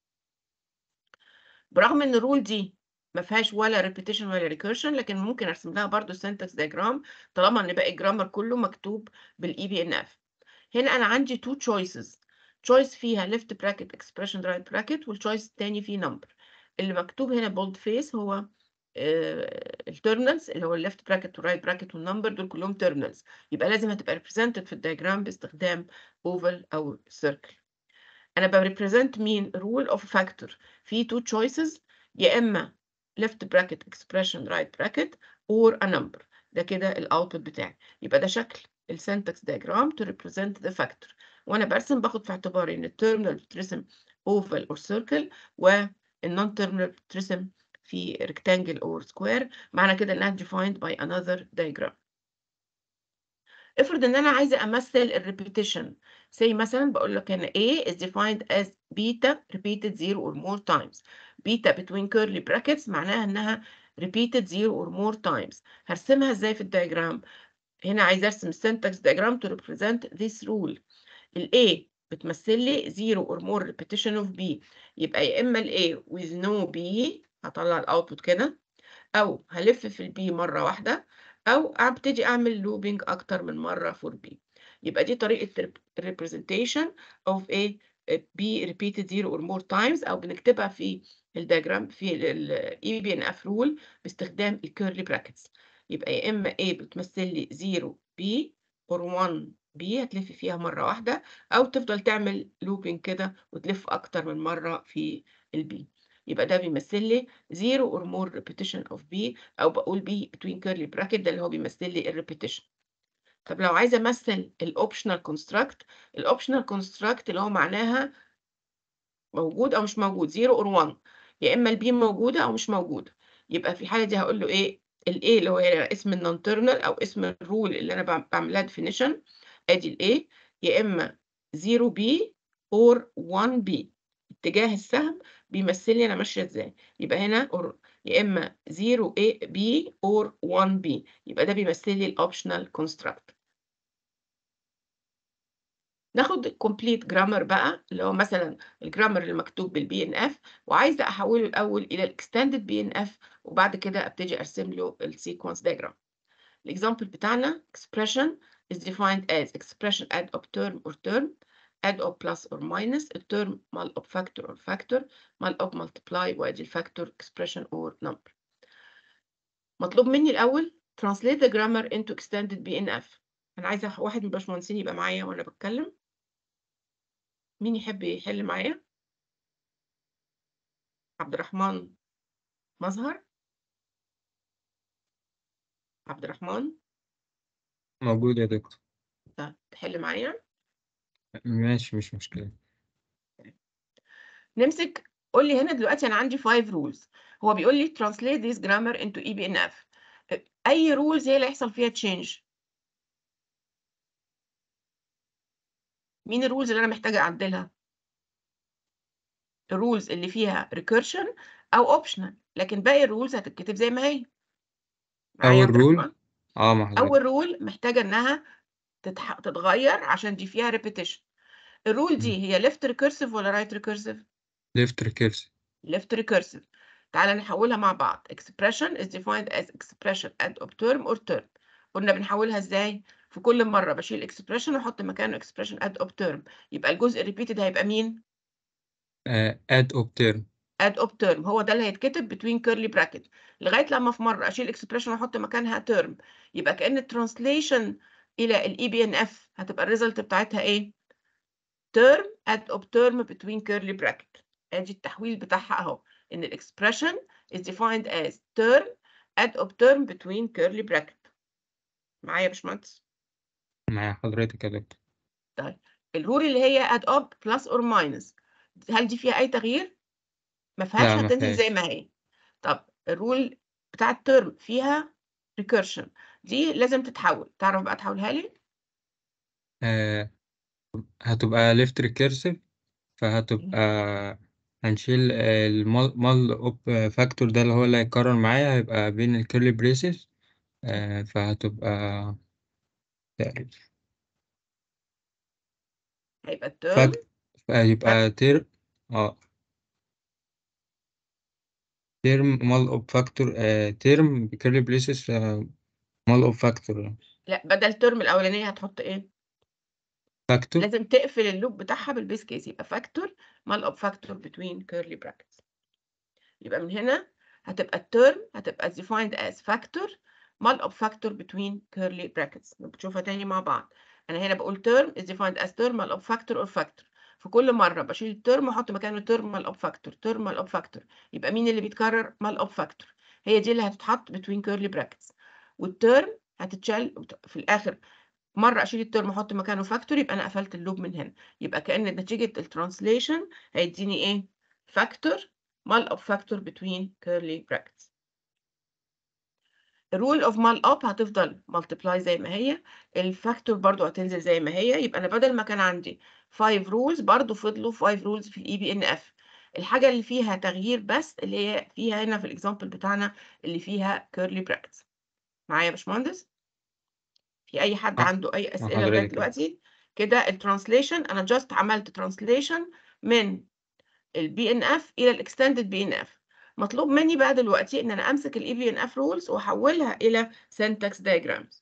S1: برغم ان الرول دي ما فيهاش ولا ريبيتيشن ولا ريكيرشن لكن ممكن ارسم لها برضو السنتكس diagram طالما ان باقي الجرامر كله مكتوب بالاي بي ان اف هنا انا عندي تو تشويسز تشويس فيها left bracket expression right bracket والتشويس الثاني فيه number اللي مكتوب هنا bold face هو التيرمينالز اللي هو الليفت براكت والرايت براكت والنمبر دول كلهم تيرمينالز يبقى لازم هتبقى ريبريزنتد في الدياجرام باستخدام اوفال او سيركل انا بريبريزنت مين رول اوف فاكتور في تو تشويسز يا اما left bracket expression right bracket or a number ده كده الاوتبوت بتاعي يبقى ده شكل السنتكس diagram to represent the factor وانا برسم باخد في اعتباري ان التيرمينال بترسم oval or circle والنون تيرمينال بترسم في rectangle or square معنى كده انها defined by another diagram افرض ان انا عايزه امثل الريبيتيشن زي مثلا بقول لك ان A is defined as beta repeated zero or more times beta between curly brackets معناها انها repeated zero or more times هرسمها ازاي في الدياجرام هنا عايزه ارسم السنتكس diagram to represent this rule ال A بتمثل لي zero or more repetition of B يبقى يا اما ال A with no B هطلع الاوتبوت كده او هلف في البي مره واحده او ابتدي اعمل لوبينج اكتر من مره فور بي يبقى دي طريقه representation of a b repeated zero or more times او بنكتبها في الدياجرام في الاي بي ان اف رول باستخدام الكيرلي براكتس يبقى يا اما a بتمثل لي 0 b or 1 b هتلف فيها مره واحده او تفضل تعمل لوبينج كده وتلف اكتر من مره في البي يبقى ده بيمثل لي zero or more repetition of B أو بقول B between curly bracket ده اللي هو بيمثل لي الريبيتيشن طب لو عايزة أمثل الأوبشنال كونستراكت الأوبشنال كونستراكت اللي هو معناها موجود أو مش موجود zero or one يا إما البي موجودة أو مش موجودة يبقى في الحالة دي هقول له إيه ال A اللي هو اسم النون تيرمينال أو اسم الرول اللي أنا بعملها definition أدي ال A يا إما 0B or 1B اتجاه السهم بيمثل لي انا ماشيه ازاي يبقى هنا يا اما 0 A B or 1 B يبقى ده بيمثل لي الاوبشنال كونستراكت ناخد كومبليت جرامر بقى اللي هو مثلا الجرامر اللي مكتوب بالبي ان اف وعايزه احوله الاول الى الاكستندد بي ان اف وبعد كده ابتدي ارسم له السيكونس diagram الاكزامبل بتاعنا expression is defined as expression add of term or term add of plus or minus الترم مال of factor or factor مال of multiply وادي الفاكتور expression or number مطلوب مني الأول translate the grammar into extended BNF أنا عايزة واحد من الباشمهندسين يبقى معايا وأنا بتكلم مين يحب يحل معايا عبد الرحمن مظهر عبد الرحمن
S2: موجود يا دكتور
S1: طيب تحل معايا
S2: ماشي مش مشكلة
S1: نمسك قول لي هنا دلوقتي انا عندي 5 rules هو بيقول لي translate this grammar into EBNF اي rules هي اللي هيحصل فيها change مين الرولز اللي انا محتاجه اعدلها الرولز اللي فيها recursion او optional لكن باقي الرولز هتتكتب زي ما هي معايا يا
S2: أول
S1: عبد
S2: rule
S1: الرحمن؟
S2: اه مع حضرتك
S1: اول رول محتاجه انها تتح... تتغير عشان دي فيها repetition الرول دي هي left recursive ولا right recursive
S2: left recursive
S1: left recursive تعالى نحولها مع بعض expression is defined as expression add of term or term قلنا بنحولها ازاي في كل مره بشيل اكسبريشن واحط مكانه اكسبريشن اد اوب تيرم يبقى الجزء الريبيتد هيبقى مين
S2: آه add of term
S1: اد اوب تيرم هو ده اللي هيتكتب between curly bracket لغايه لما في مره اشيل اكسبريشن واحط مكانها تيرم يبقى كأن الترانسليشن الى الاي بي ان اف هتبقى الريزلت بتاعتها ايه term add of term between curly bracket ادي التحويل بتاعها اهو ان الاكسبريشن is defined as term add of term between curly bracket معايا يا باشمهندس
S2: مع حضرتك يا دكتور
S1: الرول اللي هي add up plus or minus هل دي فيها اي تغيير ما فيهاش
S2: لا، ما
S1: هتنزل زي
S2: فيهاش.
S1: ما هي طب الرول بتاع الترم فيها recursion دي لازم تتحول تعرف بقى تحولها لي
S2: آه هتبقى left recursive فهتبقى هنشيل المال اوب فاكتور ده اللي هو اللي هيتكرر معايا هيبقى بين الكيرلي بريسز آه فهتبقى تقريبا
S1: هيبقى الترم
S2: فاكت هيبقى تير اه تيرم مال اوب فاكتور آه تيرم بكيرلي بريسز مال اوب فاكتور
S1: لا بدل الترم الاولانيه هتحط ايه
S2: فاكتور
S1: لازم تقفل اللوب بتاعها بالبيس كيس يبقى فاكتور مال اوف فاكتور بتوين كيرلي براكتس يبقى من هنا هتبقى الترم هتبقى defined as factor مال اوف فاكتور بتوين كيرلي براكتس بتشوفها تاني مع بعض انا هنا بقول term is defined as term مال اوف فاكتور or factor في كل مره بشيل الترم واحط مكانه term مال اوف فاكتور term مال اوف فاكتور يبقى مين اللي بيتكرر مال اوف فاكتور هي دي اللي هتتحط between curly brackets والترم هتتشال في الاخر مره اشيل الترم واحط مكانه فاكتور يبقى انا قفلت اللوب من هنا يبقى كأن نتيجه الترانسليشن هيديني ايه فاكتور مال اوف فاكتور between curly brackets الرول اوف مال اب هتفضل مالتبلاي زي ما هي الفاكتور برضو هتنزل زي ما هي يبقى انا بدل ما كان عندي 5 رولز برضو فضلوا 5 رولز في الاي بي ان اف الحاجه اللي فيها تغيير بس اللي هي فيها هنا في الاكزامبل بتاعنا اللي فيها curly brackets معايا يا باشمهندس في اي حد
S2: آه،
S1: عنده اي اسئله لغايه
S2: حضرتك.
S1: دلوقتي كده الترانسليشن انا جاست عملت ترانسليشن من البي ان اف الى الاكستندد بي ان اف مطلوب مني بقى دلوقتي ان انا امسك الاي بي ان اف رولز واحولها الى syntax diagrams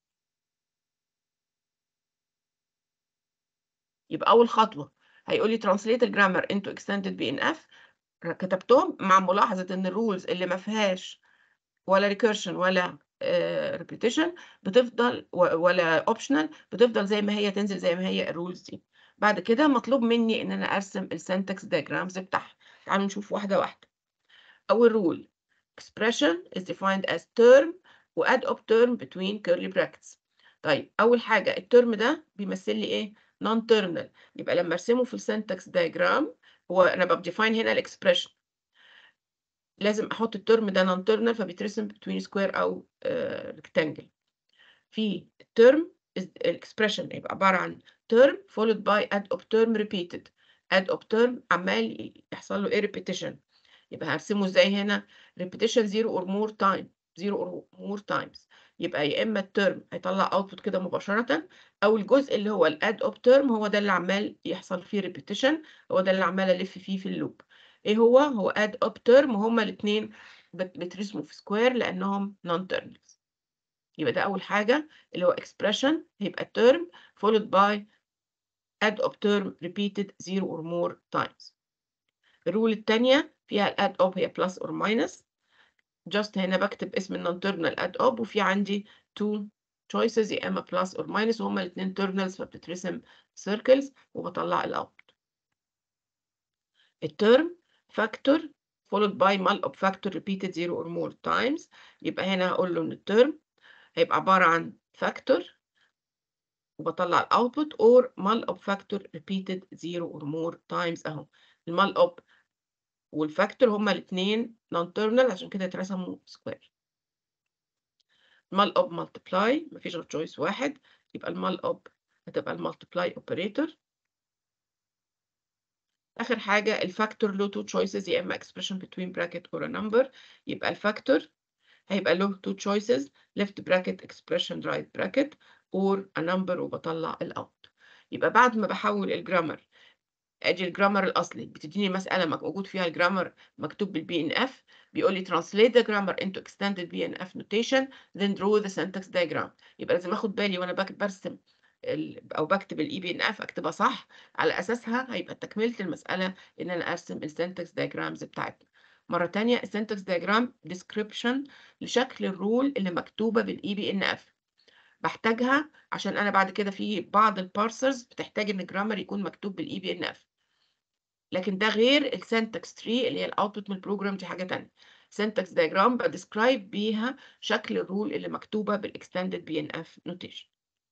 S1: يبقى اول خطوه هيقول لي translate الجرامر into extended BNF كتبتهم مع ملاحظه ان الرولز اللي ما فيهاش ولا recursion ولا آه، repetition بتفضل و- ولا optional بتفضل زي ما هي تنزل زي ما هي الرولز دي بعد كده مطلوب مني ان انا ارسم السنتكس diagrams بتاعها تعالوا نشوف واحده واحده اول رول expression is defined as term و add up term between curly brackets طيب اول حاجه الترم ده بيمثل لي ايه non terminal يبقى لما ارسمه في السنتكس diagram هو انا بديفاين هنا الاكسبريشن لازم احط الترم ده نون تيرنال فبيترسم بتوين سكوير او ريكتانجل في الترم الاكسبريشن هيبقى عباره عن term followed by add of term repeated add of term عمال يحصل له ايه repetition يبقى هرسمه ازاي هنا repetition zero or more time zero or more times يبقى يا اما الترم هيطلع اوتبوت كده مباشره او الجزء اللي هو الاد اوب ترم هو ده اللي عمال يحصل فيه repetition هو ده اللي عمال الف فيه في اللوب ايه هو هو اد اب ترم وهما الاثنين بترسموا في سكوير لانهم نون تيرمز يبقى ده اول حاجه اللي هو expression هيبقى term followed by add of term repeated zero or more times الرول الثانيه فيها الاد اوب هي plus or minus just هنا بكتب اسم النون تيرمينال اد اوب وفي عندي two choices يا اما plus or minus وهما الاثنين terminals فبتترسم circles وبطلع الاوت الترم factor followed by mul of factor repeated zero or more times يبقى هنا هقول له ان الترم هيبقى عبارة عن factor وبطلع الاوتبوت or mul of factor repeated zero or more times اهو المال of والفاكتور هما الاثنين non terminal عشان كده اترسموا سكوير المال of multiply مفيش غير choice واحد يبقى المال of هتبقى المالتبلاي اوبريتور آخر حاجة الفاكتور له two choices يا إما expression between bracket or a number يبقى الفاكتور هيبقى له two choices left bracket expression right bracket or a number وبطلع الأوت يبقى بعد ما بحول الجرامر ادي الجرامر الاصلي بتديني مساله مك- موجود فيها الجرامر مكتوب بالبي ان اف بيقول لي translate the grammar into extended BNF notation then draw the syntax diagram يبقى لازم اخد بالي وانا بك- برسم ال- او بكتب الاي بي ان اف اكتبها صح على اساسها هيبقى تكمله المساله ان انا ارسم السنتكس diagrams بتاعتنا مره تانية السنتكس diagram description لشكل الرول اللي مكتوبه بالاي بي ان اف بحتاجها عشان انا بعد كده في بعض البارسرز بتحتاج ان الجرامر يكون مكتوب بالاي بي ان اف لكن ده غير السنتكس تري اللي هي الاوتبوت من البروجرام دي حاجه تانية سنتكس دايجرام بديسكرايب بيها شكل الرول اللي مكتوبه بالاكستندد بي ان اف نوتيشن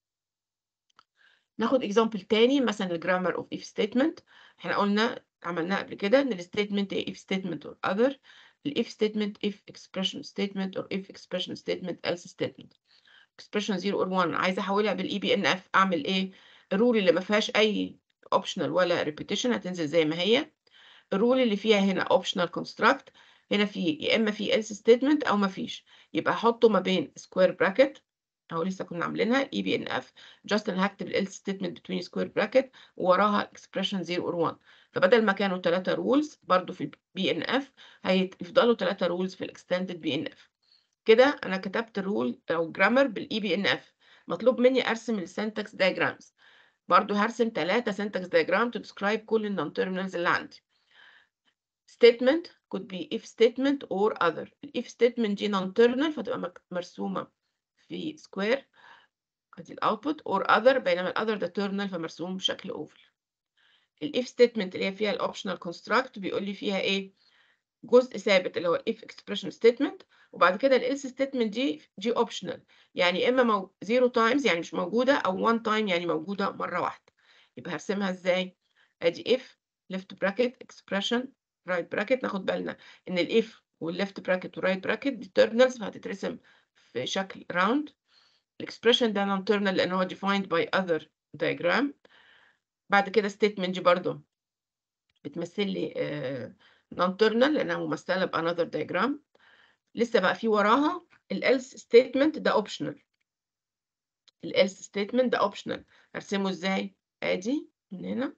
S1: ناخد اكزامبل تاني مثلا الجرامر اوف اف ستيتمنت احنا قلنا عملناه قبل كده ان الستيتمنت هي اف ستيتمنت اور اذر الاف ستيتمنت اف اكسبريشن ستيتمنت اور اف اكسبريشن ستيتمنت else ستيتمنت اكسبريشن 0 اور 1 عايزه احولها بالاي بي ان اف اعمل ايه الرول اللي ما فيهاش اي اوبشنال ولا ريبيتيشن هتنزل زي ما هي الرول اللي فيها هنا optional construct هنا في يا اما في else statement او ما فيش يبقى احطه ما بين square bracket اهو لسه كنا عاملينها اي بي ان اف جاست انا هكتب ال else statement between square bracket ووراها expression 0 or 1 فبدل ما كانوا ثلاثة رولز برضو في البي ان اف هيفضلوا ثلاثة رولز في الاكستندد بي ان اف كده انا كتبت الرول او جرامر بالاي بي ان اف مطلوب مني ارسم السنتكس diagrams برضو هرسم ثلاثة syntax diagram to describe كل النون terminals اللي عندي statement could be if statement or other ال if statement دي non terminal فتبقى مك- مرسومة في square ادي الاوتبوت or other بينما ال other ده terminal فمرسوم بشكل oval ال if statement اللي هي فيها ال optional construct بيقول لي فيها ايه جزء ثابت اللي هو ال if expression statement وبعد كده ال else statement دي دي optional يعني اما مو zero times يعني مش موجودة او one time يعني موجودة مرة واحدة يبقى هرسمها ازاي ادي if left bracket expression right bracket ناخد بالنا ان ال if وال left bracket وال right bracket دي terminals فهتترسم في شكل round الاكسبريشن ده non terminal لان هو defined by other diagram بعد كده statement دي برضو بتمثل لي آه non terminal لانها ممثله ب another diagram لسه بقى في وراها ال else statement ده optional ال else statement ده optional هرسمه ازاي ادي من هنا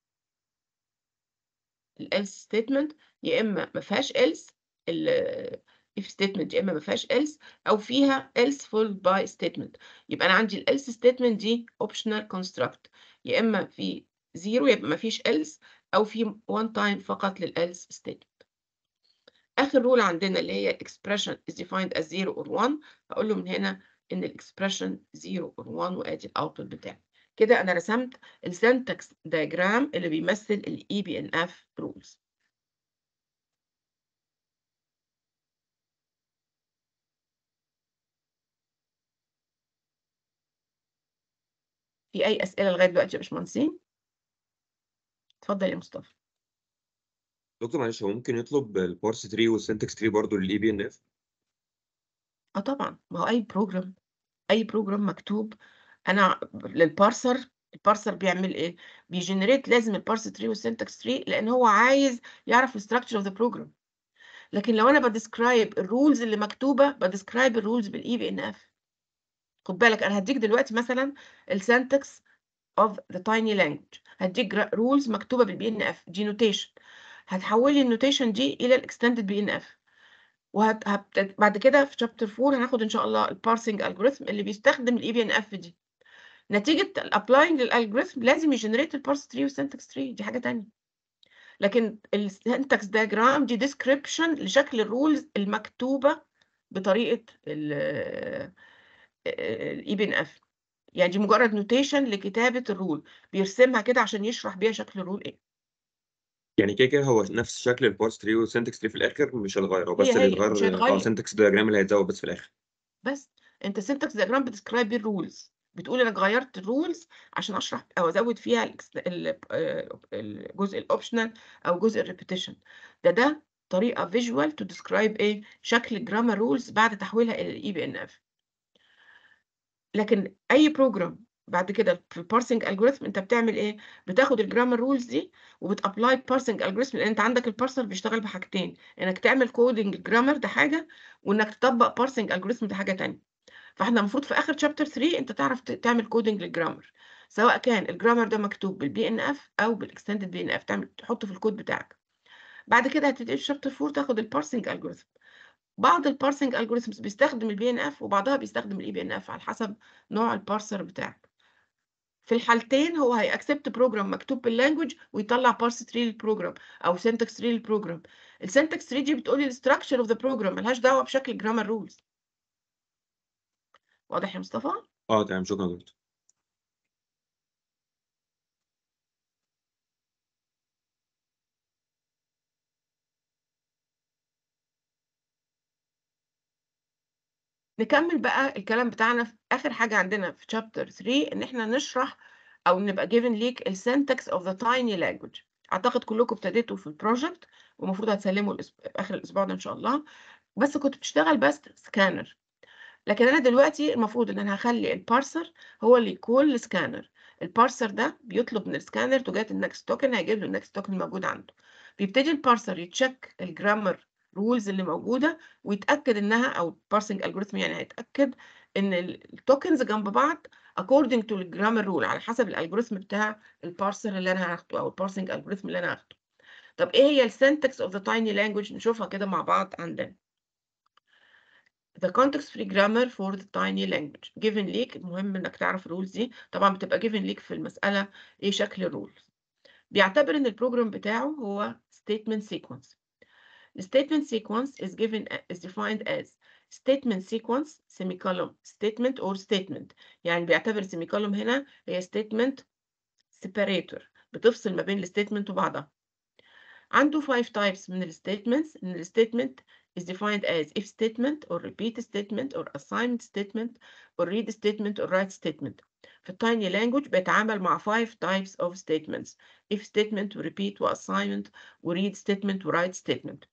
S1: ال else statement يا اما ما فيهاش else ال if statement يا اما ما فيهاش else او فيها else followed by statement يبقى انا عندي ال else statement دي optional construct يا اما في zero يبقى ما فيش else او في one time فقط لل else statement اخر رول عندنا اللي هي expression is defined as 0 or 1 هقول له من هنا ان الاكسبريشن 0 or 1 وادي الاوتبوت بتاعي كده انا رسمت السنتكس diagram اللي بيمثل الاي بي ان اف رولز في اي اسئله لغايه دلوقتي يا باشمهندسين اتفضل يا مصطفى
S4: دكتور معلش هو ممكن يطلب البارس تري والسنتكس تري برضه للاي بي ان اف
S1: اه طبعا ما هو اي بروجرام اي بروجرام مكتوب انا للبارسر البارسر بيعمل ايه بيجنريت لازم البارس تري والسنتكس تري لان هو عايز يعرف الستراكشر اوف ذا بروجرام لكن لو انا بديسكرايب الرولز اللي مكتوبه بديسكرايب الرولز بالاي بي ان اف خد بالك انا هديك دلوقتي مثلا السنتكس of the tiny language هديك رولز مكتوبه بالبي ان اف دي نوتيشن هتحولي النوتيشن دي الى الاكستندد بي ان اف وهت... هت... بعد كده في شابتر 4 هناخد ان شاء الله البارسنج الجوريثم اللي بيستخدم الاي بي ان اف دي نتيجه الابلاينج للالجوريثم لازم يجنريت البارس تري والسنتكس تري دي حاجه تانية لكن السنتكس دياجرام دي ديسكريبشن لشكل الرولز المكتوبه بطريقه الاي بي ان اف يعني دي مجرد نوتيشن لكتابه الرول بيرسمها كده عشان يشرح بيها شكل الرول ايه
S4: يعني كده كده هو نفس شكل البارس تري والسنتكس تري في الاخر مش هيتغير هو بس
S1: هي
S4: اللي
S1: هي مش
S4: هيتغير اه
S1: هيتغير
S4: سنتكس دياجرام اللي هيتزود بس في الاخر
S1: بس انت سنتكس دياجرام بتسكرايب بيه الرولز بتقول انا غيرت الرولز عشان اشرح او ازود فيها ال- ال- آه، الجزء الاوبشنال او جزء الريبيتيشن ده ده طريقه فيجوال تو ديسكرايب ايه شكل الجرامر رولز بعد تحويلها الى الاي بي ان اف لكن اي بروجرام بعد كده في البارسنج الجوريثم انت بتعمل ايه بتاخد الجرامر رولز دي وبتابلاي بارسنج الجوريثم لان انت عندك البارسر بيشتغل بحاجتين انك تعمل كودنج الجرامر ده حاجه وانك تطبق بارسنج الجوريثم ده حاجه تانية فاحنا المفروض في اخر شابتر 3 انت تعرف ت- تعمل كودنج للجرامر سواء كان الجرامر ده مكتوب بالبي ان اف او بالاكستندد بي ان اف تعمل تحطه في الكود بتاعك بعد كده هتبتدي في شابتر 4 تاخد البارسنج الجوريثم بعض البارسنج الجوريثمز بيستخدم البي ان اف وبعضها بيستخدم الاي بي ان اف على حسب نوع البارسر بتاعك في الحالتين هو هيأكسبت بروجرام مكتوب باللانجوج ويطلع بارس تري للبروجرام او سنتكس تري للبروجرام السنتكس تري دي بتقولي الستراكشر اوف ذا بروجرام ملهاش دعوه بشكل جرامر رولز واضح يا مصطفى
S4: اه تمام شكرا يا دكتور
S1: نكمل بقى الكلام بتاعنا في اخر حاجه عندنا في شابتر 3 ان احنا نشرح او نبقى given ليك السنتكس اوف ذا تايني لانجوج اعتقد كلكم ابتديتوا في البروجكت ومفروض هتسلموا الأسب... في اخر الاسبوع ده ان شاء الله بس كنت بتشتغل بس سكانر لكن انا دلوقتي المفروض ان انا هخلي البارسر هو اللي يكون السكانر البارسر ده بيطلب من السكانر تو جيت النكست توكن هيجيب له النكست توكن الموجود عنده بيبتدي البارسر يتشيك الجرامر رولز اللي موجوده ويتاكد انها او البارسنج الجوريثم يعني هيتاكد ان التوكنز جنب بعض according to الجرامر رول على حسب الالجوريثم بتاع البارسر اللي انا هاخده او البارسنج الجوريثم اللي انا هاخده طب ايه هي السنتكس اوف ذا تايني لانجوج نشوفها كده مع بعض عندنا the context free grammar for the tiny language given ليك المهم انك تعرف الرولز دي طبعا بتبقى given ليك في المساله ايه شكل الرولز بيعتبر ان البروجرام بتاعه هو statement sequence The statement sequence is given is defined as statement sequence semicolon statement or statement يعني بيعتبر semicolon هنا هي statement separator بتفصل ما بين الستيتمنت وبعضها عنده five types من الستيتمنتس ان الستيتمنت is defined as if statement or repeat statement or assignment statement or read statement or write statement في التايني language بيتعامل مع five types of statements if statement و repeat و assignment و read statement و write statement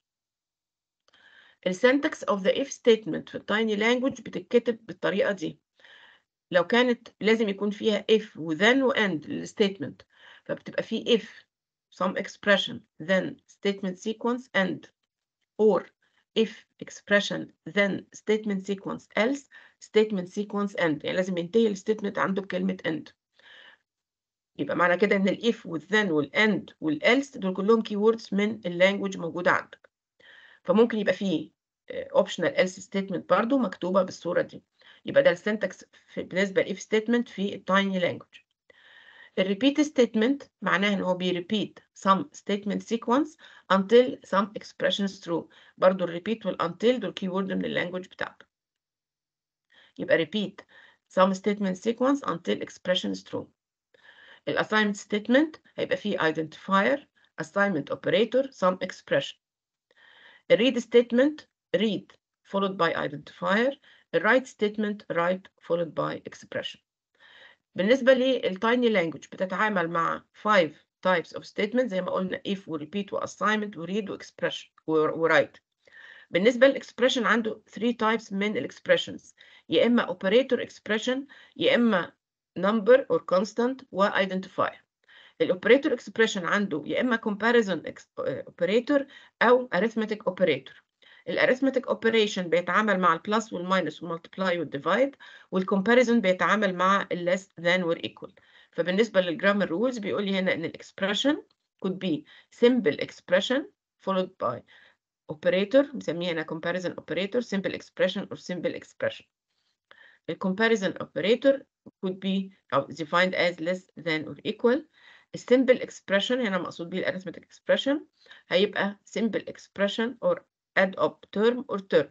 S1: السنتكس of the if statement في التايني language بتتكتب بالطريقة دي لو كانت لازم يكون فيها if و then و end للstatement فبتبقى في if some expression then statement sequence end or if expression then statement sequence else statement sequence end يعني لازم ينتهي الستيتمنت عنده بكلمة end يبقى معنى كده ان الاف والذن والاند والelse دول كلهم keywords من اللانجوج موجودة عندك فممكن يبقى فيه اوبشنال else statement برضو مكتوبة بالصورة دي يبقى ده السنتكس بالنسبة لإف statement في التايني language الريبيت statement معناها ان هو بيريبيت some statement sequence until some expressions true برضو الريبيت والuntil دول keyword من اللانجوج بتاعته يبقى repeat some statement sequence until expression is true الassignment statement هيبقى فيه identifier assignment operator some expression الread statement read followed by identifier الwrite statement write followed by expression بالنسبة للتايني لانجوج بتتعامل مع 5 types of statements زي ما قلنا if و repeat و assignment و read و expression و write بالنسبة للإكسبريشن عنده 3 types من الإكسبريشنز يا إما operator expression يا إما number or constant و identifier الأوبريتور expression عنده يا إما comparison operator أو arithmetic operator الاريثمتيك اوبريشن بيتعامل مع البلس والماينس والمالتبلاي والديفايد والكومباريزون بيتعامل مع الليس ذان والايكوال فبالنسبه للجرامر رولز بيقول لي هنا ان الاكسبريشن could be simple expression followed by operator بنسميه هنا comparison operator simple expression or simple expression the comparison operator could be defined as less than or equal simple expression هنا مقصود بيه arithmetic expression هيبقى simple expression or add up term or term.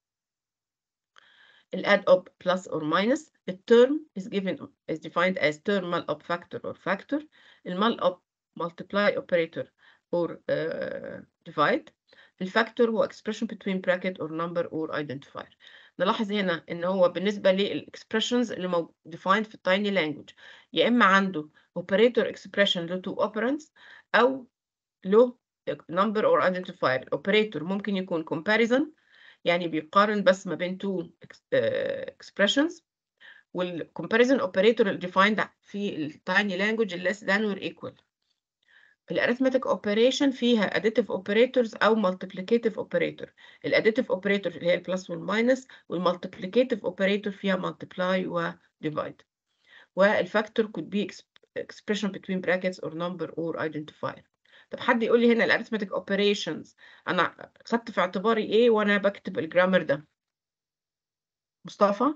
S1: The add up plus or minus. The term is given is defined as term mul up factor or factor. The mul up multiply operator or uh, divide. الفاكتور هو expression between bracket or number or identifier. نلاحظ هنا ان هو بالنسبه للاكسبريشنز اللي موجود defined في التايني لانجوج يا اما عنده operator expression له two operands او له number or identifier الاوبريتور ممكن يكون comparison يعني بيقارن بس ما بين two expressions والcomparison operator defined في التايني language less than or equal الاريثمتيك اوبريشن فيها additive operators او multiplicative operator الاديتيف اوبريتور اللي هي البلس والماينس والمالتيبليكيتيف اوبريتور فيها multiply و divide والفاكتور could be exp- expression between brackets or number or identifier طب حد يقول لي هنا الاريثمتيك اوبريشنز انا خدت في اعتباري ايه وانا بكتب الجرامر ده مصطفى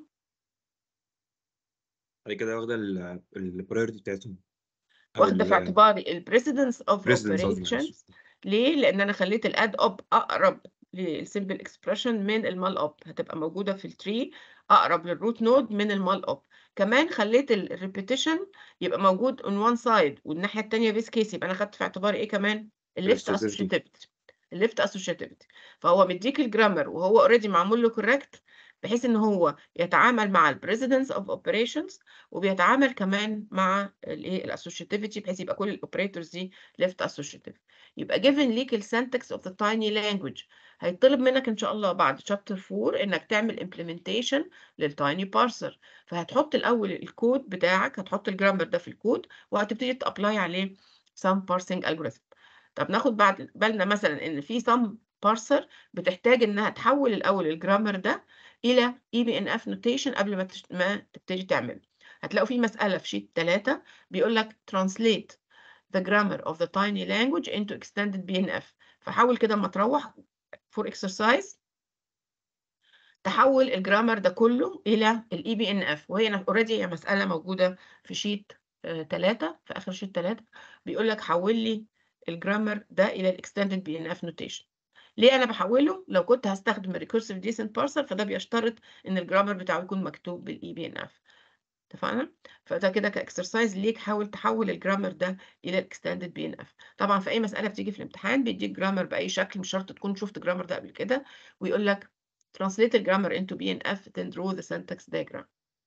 S4: بعد كده واخده البرايورتي بتاعتهم أو
S1: واخده في
S4: ال
S1: اعتباري البريسيدنس اوف
S4: precedence قصدي،
S1: اوبريشن
S4: معلش.
S1: ليه لان انا خليت الاد اب اقرب للسيمبل اكسبريشن من المال اب هتبقى موجوده في التري اقرب للروت نود من المال اب كمان خليت الريبيتيشن يبقى موجود اون وان سايد والناحيه الثانيه بيس كيس يبقى انا خدت في اعتباري ايه كمان الليفت
S4: Associativity.
S1: اسوشيتيفيتي الليفت اسوشيتيفيتي فهو مديك الجرامر وهو اوريدي معمول له كوريكت بحيث ان هو يتعامل مع البريزيدنس اوف اوبريشنز وبيتعامل كمان مع الايه الاسوشيتيفيتي بحيث يبقى كل الاوبريتورز دي ليفت اسوشيتيف يبقى given ليك السنتكس اوف ذا تايني لانجوج هيطلب منك ان شاء الله بعد شابتر 4 انك تعمل implementation للتايني بارسر فهتحط الاول الكود بتاعك هتحط الجرامر ده في الكود وهتبتدي تابلاي عليه some parsing algorithm طب ناخد بعد بالنا مثلا ان في some parser بتحتاج انها تحول الاول الجرامر ده الى اي بي ان اف نوتيشن قبل ما تش... ما تبتدي تعمل هتلاقوا في مساله في شيت 3 بيقول لك translate the grammar of the tiny language into extended BNF فحاول كده اما تروح for exercise تحول الجرامر ده كله الى الاي بي ان اف وهي اوريدي هي مساله موجوده في شيت 3 في اخر شيت 3 بيقول لك حول لي الجرامر ده الى الاكستندد بي ان اف نوتيشن ليه انا بحوله لو كنت هستخدم الريكورسيف ديسنت بارسر فده بيشترط ان الجرامر بتاعه يكون مكتوب بالاي بي ان اف اتفقنا فده كده كاكسرسايز ليك حاول تحول الجرامر ده الى الاكستندد بي ان اف طبعا في اي مساله بتيجي في الامتحان بيديك جرامر باي شكل مش شرط تكون شفت الجرامر ده قبل كده ويقول لك translate the grammar into BNF then draw the syntax diagram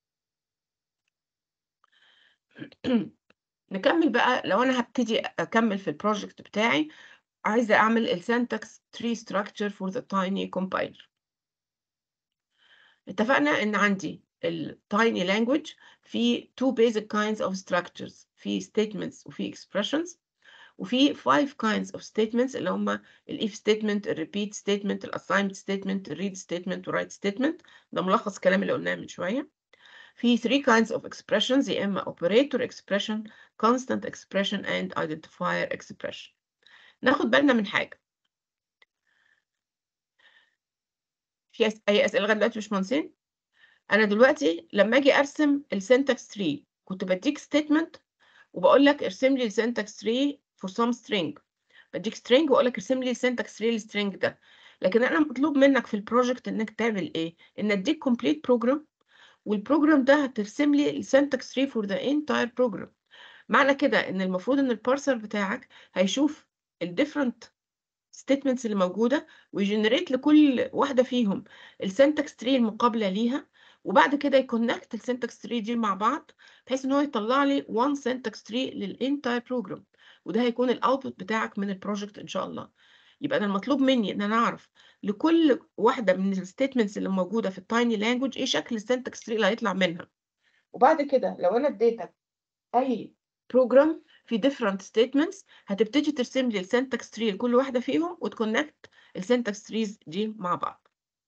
S1: نكمل بقى لو انا هبتدي اكمل في البروجكت بتاعي عايزه اعمل السنتكس tree structure for the tiny compiler اتفقنا ان عندي ال tiny language في two basic kinds of structures في statements وفي expressions وفي five kinds of statements اللي هم ال if statement ال repeat statement ال assigned statement ال read statement و write statement ده ملخص الكلام اللي قلناه من شويه في three kinds of expressions يا اما operator expression constant expression and identifier expression ناخد بالنا من حاجه في أس- اي اسئله لغايه دلوقتي مش مهندسين انا دلوقتي لما اجي ارسم السنتكس تري كنت بديك ستيتمنت وبقول لك ارسم لي السنتكس تري for some string بديك string واقول لك ارسم لي السنتكس تري السترينج ده لكن انا مطلوب منك في البروجكت انك تعمل ايه ان اديك complete program والبروجرام ده هترسم لي السنتكس تري for the entire program معنى كده ان المفروض ان البارسر بتاعك هيشوف الديفرنت statements اللي موجوده ويجنريت لكل واحده فيهم السنتكس تري المقابله ليها وبعد كده يكونكت السنتكس تري دي مع بعض بحيث ان هو يطلع لي one syntax tree للانتاير بروجرام وده هيكون الاوتبوت بتاعك من البروجكت ان شاء الله يبقى انا المطلوب مني ان انا اعرف لكل واحده من الستيتمنتس اللي موجوده في التايني لانجوج ايه شكل السنتكس تري اللي هيطلع منها وبعد كده لو انا اديتك اي بروجرام في different statements هتبتدي ترسم لي السنتكس تري لكل واحده فيهم وتكونكت السنتكس تريز دي مع بعض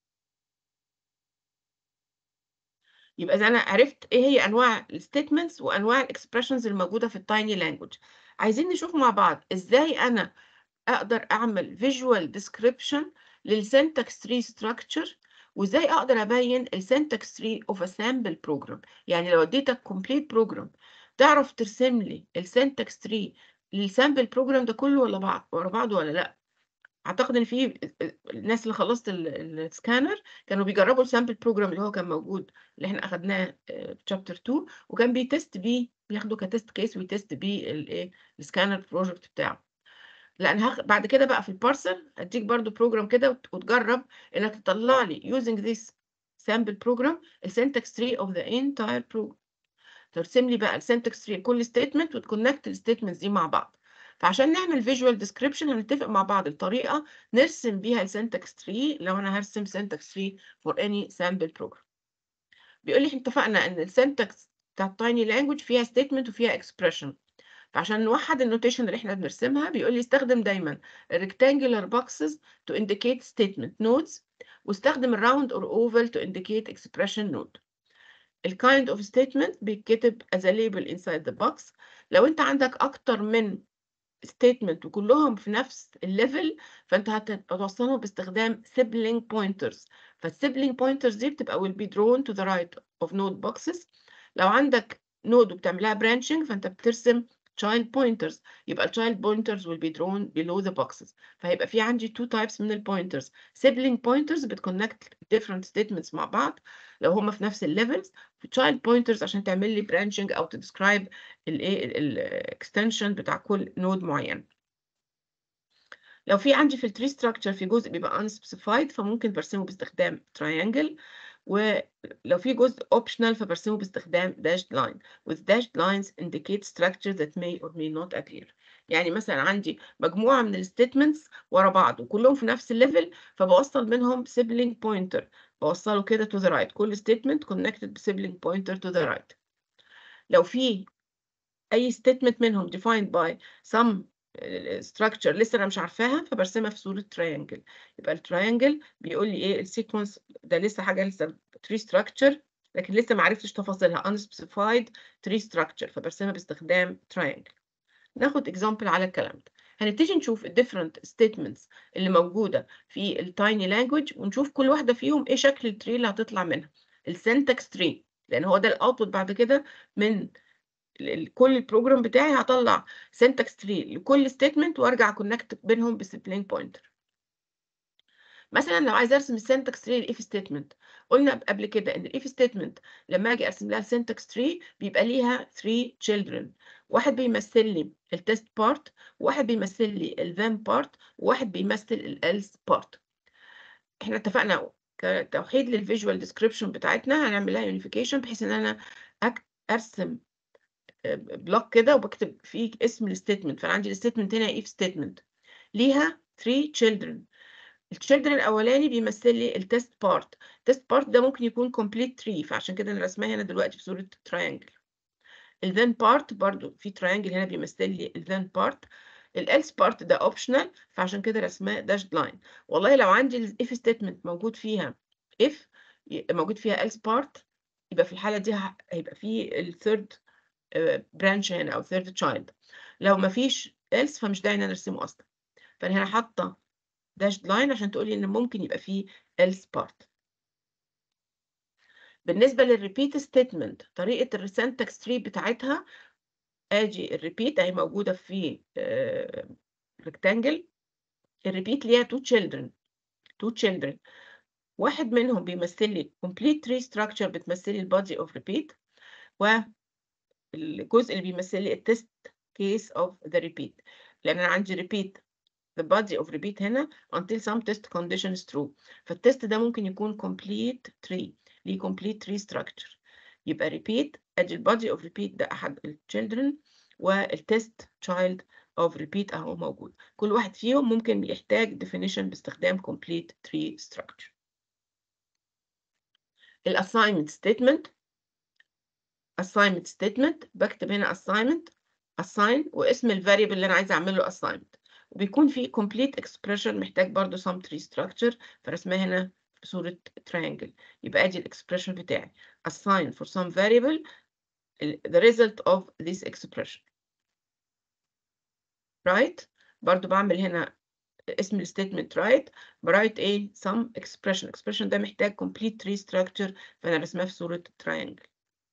S1: يبقى اذا انا عرفت ايه هي انواع الستيتمنتس وانواع الاكسبريشنز الموجوده في التايني لانجوج عايزين نشوف مع بعض ازاي انا اقدر اعمل فيجوال ديسكريبشن للسنتكس تري ستراكشر وازاي اقدر ابين السنتكس تري اوف ا سامبل بروجرام يعني لو اديتك كومبليت بروجرام تعرف ترسم لي السنتكس تري للسامبل بروجرام ده كله ولا بعض ورا بعضه ولا لا اعتقد ان في الناس اللي خلصت السكانر كانوا بيجربوا السامبل بروجرام اللي هو كان موجود اللي احنا اخدناه في شابتر 2 وكان بيتست بيه بياخده كتست كيس ويتست بيه الايه السكانر بروجكت بتاعه لان هخ... بعد كده بقى في البارسل هديك برضو بروجرام كده وت- وتجرب انك تطلع لي using this sample program السنتكس تري of the entire program ترسم لي بقى السنتكس تري لكل ستيتمنت وتكونكت الستيتمنتس دي مع بعض فعشان نعمل فيجوال ديسكريبشن هنتفق مع بعض الطريقه نرسم بيها السنتكس تري لو انا هرسم سنتكس تري for any sample program بيقول لي احنا اتفقنا ان السنتكس بتاع التايني لانجوج فيها ستيتمنت وفيها اكسبريشن فعشان نوحد النوتيشن اللي احنا بنرسمها بيقول لي استخدم دايما rectangular boxes to indicate statement nodes واستخدم الراوند or oval to indicate expression node ال kind of statement بيتكتب as a label inside the box لو انت عندك اكتر من statement وكلهم في نفس الليفل فانت هتوصلهم باستخدام sibling pointers فالsibling pointers دي بتبقى will be drawn to the right of node boxes لو عندك نود وبتعملها branching فانت بترسم child pointers يبقى ال child pointers will be drawn below the boxes فهيبقى في عندي two types من ال pointers sibling pointers بتconnect different statements مع بعض لو هما في نفس الليفلز child pointers عشان تعمل لي branching او تدescribe الايه الاكستنشن بتاع كل نود معين لو في عندي في التري structure في جزء بيبقى unspecified فممكن برسمه باستخدام triangle ولو في جزء optional فبرسمه باستخدام dashed line with dashed lines indicate structure that may or may not appear يعني مثلا عندي مجموعة من الستيتمنتس ورا بعض وكلهم في نفس الليفل فبوصل منهم sibling pointer بوصله كده to the right كل statement connected ب sibling pointer to the right لو في أي statement منهم defined by some structure لسه انا مش عارفاها فبرسمها في صوره triangle يبقى التريانجل بيقول لي ايه السيكونس ده لسه حاجه لسه tree structure لكن لسه ما عرفتش تفاصيلها unspecified tree structure فبرسمها باستخدام triangle ناخد example على الكلام ده هنبتدي نشوف ال different statements اللي موجوده في ال tiny language ونشوف كل واحده فيهم ايه شكل التري اللي هتطلع منها السنتكس تري لان هو ده الاوتبوت بعد كده من كل البروجرام بتاعي هطلع syntax tree لكل statement وارجع كونكت بينهم بسبلين بوينتر مثلا لو عايز ارسم السنتكس تري للاف ستيتمنت قلنا قبل كده ان الاف ستيتمنت لما اجي ارسم لها السنتكس تري بيبقى ليها 3 children واحد بيمثل لي التست بارت وواحد بيمثل لي الذن بارت وواحد بيمثل الالس بارت احنا اتفقنا كتوحيد للفيجوال ديسكريبشن بتاعتنا هنعمل لها يونيفيكيشن بحيث ان انا ارسم بلوك كده وبكتب فيه اسم الستيتمنت فانا عندي الستيتمنت هنا if ستيتمنت ليها 3 children الchildren الاولاني بيمثل لي التست بارت التست بارت ده ممكن يكون complete tree فعشان كده انا رسمها هنا دلوقتي في صوره triangle الذن بارت برضو في triangle هنا بيمثل لي الذن بارت الelse بارت ده optional فعشان كده رسماه داشد لاين والله لو عندي الاف ستيتمنت موجود فيها if موجود فيها else بارت يبقى في الحاله دي هيبقى في الثيرد برانش هنا او third child لو ما فيش else فمش داعي ان انا ارسمه اصلا فانا هنا حاطه داشد لاين عشان تقولي ان ممكن يبقى فيه else part بالنسبه للريبيت ستيتمنت طريقه السنتكس تري بتاعتها اجي الريبيت اهي موجوده في ريكتانجل الريبيت ليها two children two children واحد منهم بيمثل لي complete tree structure بتمثل لي البادي اوف ريبيت و الجزء اللي بيمثل لي التست case of the repeat لأن أنا عندي repeat the body of repeat هنا until some test condition is true فالتست ده ممكن يكون complete tree ليه complete tree structure يبقى repeat أدي body of repeat ده أحد ال children والتست child of repeat أهو موجود كل واحد فيهم ممكن يحتاج definition باستخدام complete tree structure ال assignment statement assignment statement بكتب هنا assignment assign واسم الفاريبل اللي انا عايزه اعمل له assignment وبيكون في complete expression محتاج برضو some tree structure فرسمها هنا في صورة triangle يبقى ادي الاكسبريشن بتاعي assign for some variable the result of this expression right برضو بعمل هنا اسم الستيتمنت رايت برايت ايه some expression expression ده محتاج complete tree structure فانا رسمها في صورة triangle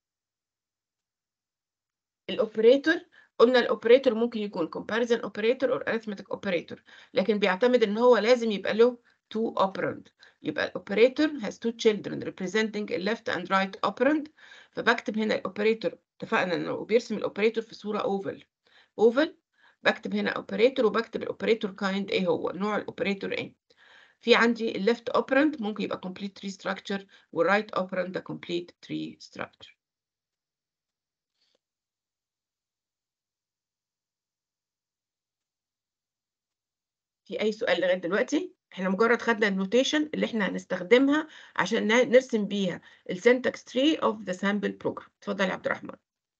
S1: الاوبريتور قلنا الاوبريتور ممكن يكون comparison operator or arithmetic operator لكن بيعتمد ان هو لازم يبقى له two operand يبقى الاوبريتور has two children representing a left and right operand فبكتب هنا الاوبريتور اتفقنا انه بيرسم الاوبريتور في صوره اوفل اوفل بكتب هنا اوبريتور وبكتب الاوبريتور كايند ايه هو نوع الاوبريتور ايه في عندي الليفت اوبرند ممكن يبقى complete tree structure والرايت اوبرند ده complete tree structure في اي سؤال لغايه دلوقتي احنا مجرد خدنا النوتيشن اللي احنا هنستخدمها عشان نرسم بيها السنتكس تري اوف ذا سامبل بروجرام اتفضل يا عبد الرحمن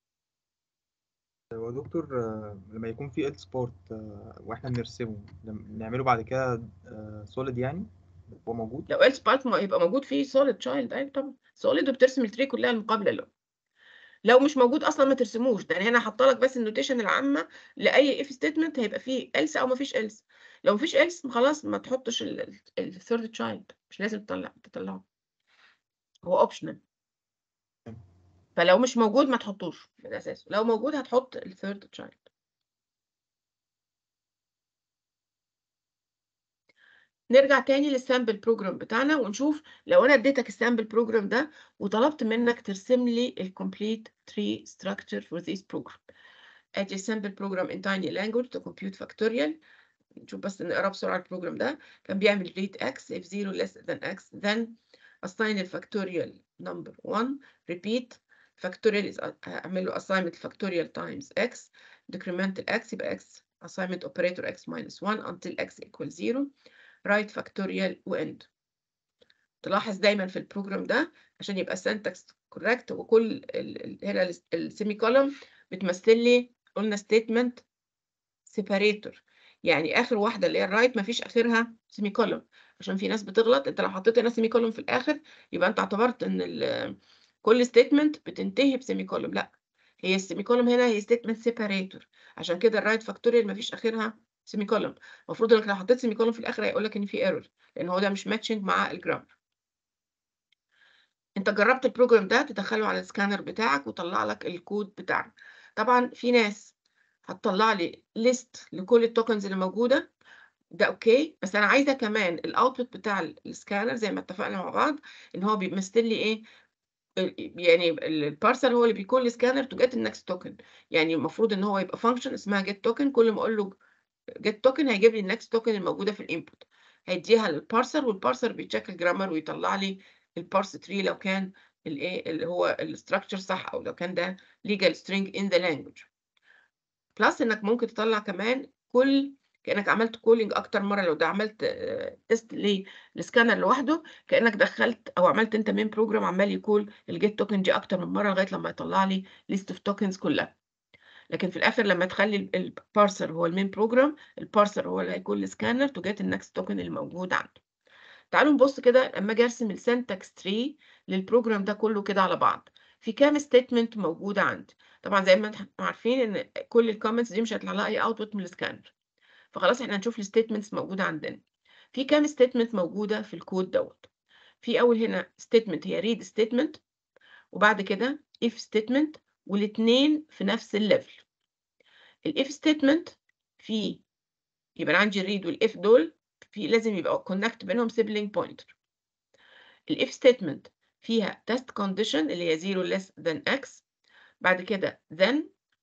S5: هو دكتور لما يكون في ال سبورت واحنا بنرسمه نعمله بعد كده سوليد يعني هو موجود
S1: لو else part ما يبقى موجود فيه solid child ايوه طبعا solid وبترسم التري كلها المقابله له لو مش موجود اصلا ما ترسموش ده انا هنا حاطه لك بس النوتيشن العامه لاي if statement هيبقى فيه else او ما فيش else لو مفيش else خلاص ما تحطش الثيرد تشايلد مش لازم تطلع تطلعه هو اوبشنال فلو مش موجود ما تحطوش من اساسه لو موجود هتحط الثيرد تشايلد نرجع تاني للسامبل بروجرام بتاعنا ونشوف لو انا اديتك السامبل بروجرام ده وطلبت منك ترسم لي الكومبليت tree structure for this program ادي السامبل بروجرام in tiny language to compute factorial نشوف بس نقرا بسرعه البروجرام ده كان بيعمل read x if 0 less than x then assign الفactorial number 1 repeat factorial is اعمل له assignment factorial times x decrement ال x يبقى x assignment operator x minus 1 until x equals 0 write factorial وend تلاحظ دايما في البروجرام ده عشان يبقى syntax correct وكل ال ال هنا السيمي كولوم بتمثل لي قلنا statement separator يعني اخر واحده اللي هي الرايت ما فيش اخرها سيمي كولوم عشان في ناس بتغلط انت لو حطيت هنا سيمي كولوم في الاخر يبقى انت اعتبرت ان كل ستيتمنت بتنتهي بسيمي كولوم لا هي السيمي كولوم هنا هي ستيتمنت سيباريتور عشان كده الرايت فاكتوريال ما فيش اخرها سيمي كولوم المفروض انك لو حطيت سيمي كولوم في الاخر هيقول لك ان في ايرور لان هو ده مش ماتشنج مع الجرامر انت جربت البروجرام ده تدخله على السكانر بتاعك وطلع لك الكود بتاعنا طبعا في ناس هتطلع لي ليست لكل التوكنز اللي موجوده ده اوكي بس انا عايزه كمان الاوتبوت بتاع السكانر زي ما اتفقنا مع بعض ان هو بيمثل لي ايه يعني البارسر هو اللي بيكون السكانر تو جيت النكست توكن يعني المفروض ان هو يبقى فانكشن اسمها جيت توكن كل ما اقول له جيت توكن هيجيب لي النكست توكن الموجوده في الانبوت هيديها للبارسر والبارسر بيتشيك الجرامر ويطلع لي البارس تري لو كان الايه اللي هو الستراكشر صح او لو كان ده legal string in the language بلس انك ممكن تطلع كمان كل كانك عملت كولينج اكتر مره لو ده عملت تيست للسكانر لوحده كانك دخلت او عملت انت مين بروجرام عمال يكول الجيت توكن دي اكتر من مره لغايه لما يطلع لي ليست اوف توكنز كلها لكن في الاخر لما تخلي البارسر هو المين بروجرام البارسر هو اللي هيكون السكانر تو جيت النكست توكن الموجود عنده تعالوا نبص كده لما اجي ارسم السنتكس تري للبروجرام ده كله كده على بعض في كام ستيتمنت موجوده عندي طبعا زي ما انتم عارفين ان كل الكومنتس دي مش هيطلع لها اي اوتبوت من السكانر فخلاص احنا هنشوف الستيتمنتس موجوده عندنا في كام ستيتمنت موجوده في الكود دوت في اول هنا ستيتمنت هي ريد ستيتمنت وبعد كده اف ستيتمنت والاثنين في نفس الليفل الاف ستيتمنت في يبقى عندي الريد والاف دول في لازم يبقى كونكت بينهم سيبلينج بوينتر الاف ستيتمنت فيها تيست كونديشن اللي هي 0 less than x بعد كده then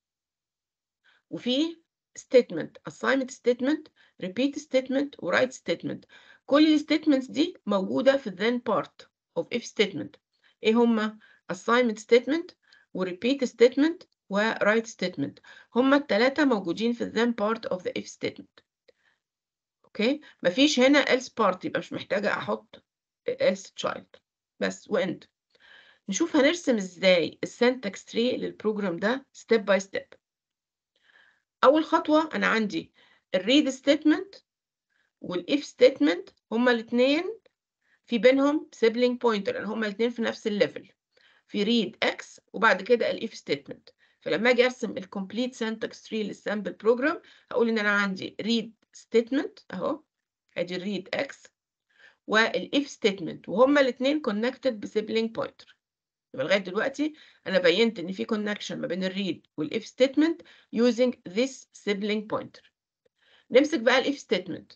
S1: وفي statement assignment statement repeat statement و write statement كل الستيتمنتس دي موجودة في then part of if statement ايه هما assignment statement و repeat statement و write statement هما التلاتة موجودين في then part of the if statement اوكي مفيش هنا else part يبقى مش محتاجة احط else child بس وend نشوف هنرسم ازاي السنتكس تري للبروجرام ده ستيب باي ستيب اول خطوه انا عندي الريد ستيتمنت والاف ستيتمنت هما الاثنين في بينهم سيبلينج بوينتر لان هما الاثنين في نفس الليفل في ريد اكس وبعد كده الاف ستيتمنت فلما اجي ارسم الكومبليت سنتكس تري للسامبل بروجرام هقول ان انا عندي ريد ستيتمنت اهو ادي الريد اكس والاف ستيتمنت وهما الاثنين كونكتد بسيبلينج بوينتر يبقى لغايه دلوقتي انا بينت ان في كونكشن ما بين الريد والاف ستيتمنت using this sibling pointer نمسك بقى الاف ستيتمنت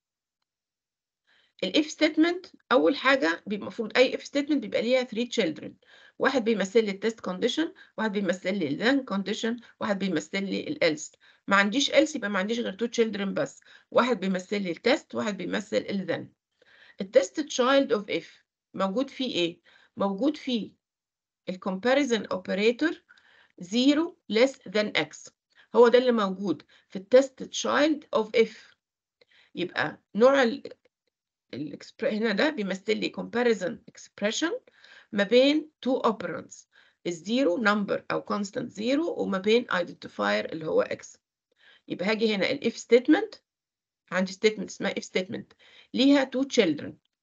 S1: الاف ستيتمنت اول حاجه المفروض اي اف ستيتمنت بيبقى ليها 3 children واحد بيمثل لي التست كونديشن واحد بيمثل لي الذن كونديشن واحد بيمثل لي الالس ما عنديش else يبقى ما عنديش غير 2 children بس واحد بيمثل لي التست واحد بيمثل الذن التست تشايلد اوف اف موجود فيه ايه موجود فيه الكومباريزن اوبريتور 0 less than x هو ده اللي موجود في التست تشايلد اوف اف يبقى نوع ال هنا ده بيمثل لي comparison expression ما بين two operands الزيرو number او constant زيرو وما بين identifier اللي هو x يبقى هاجي هنا ال if statement عندي statement اسمها if statement ليها two children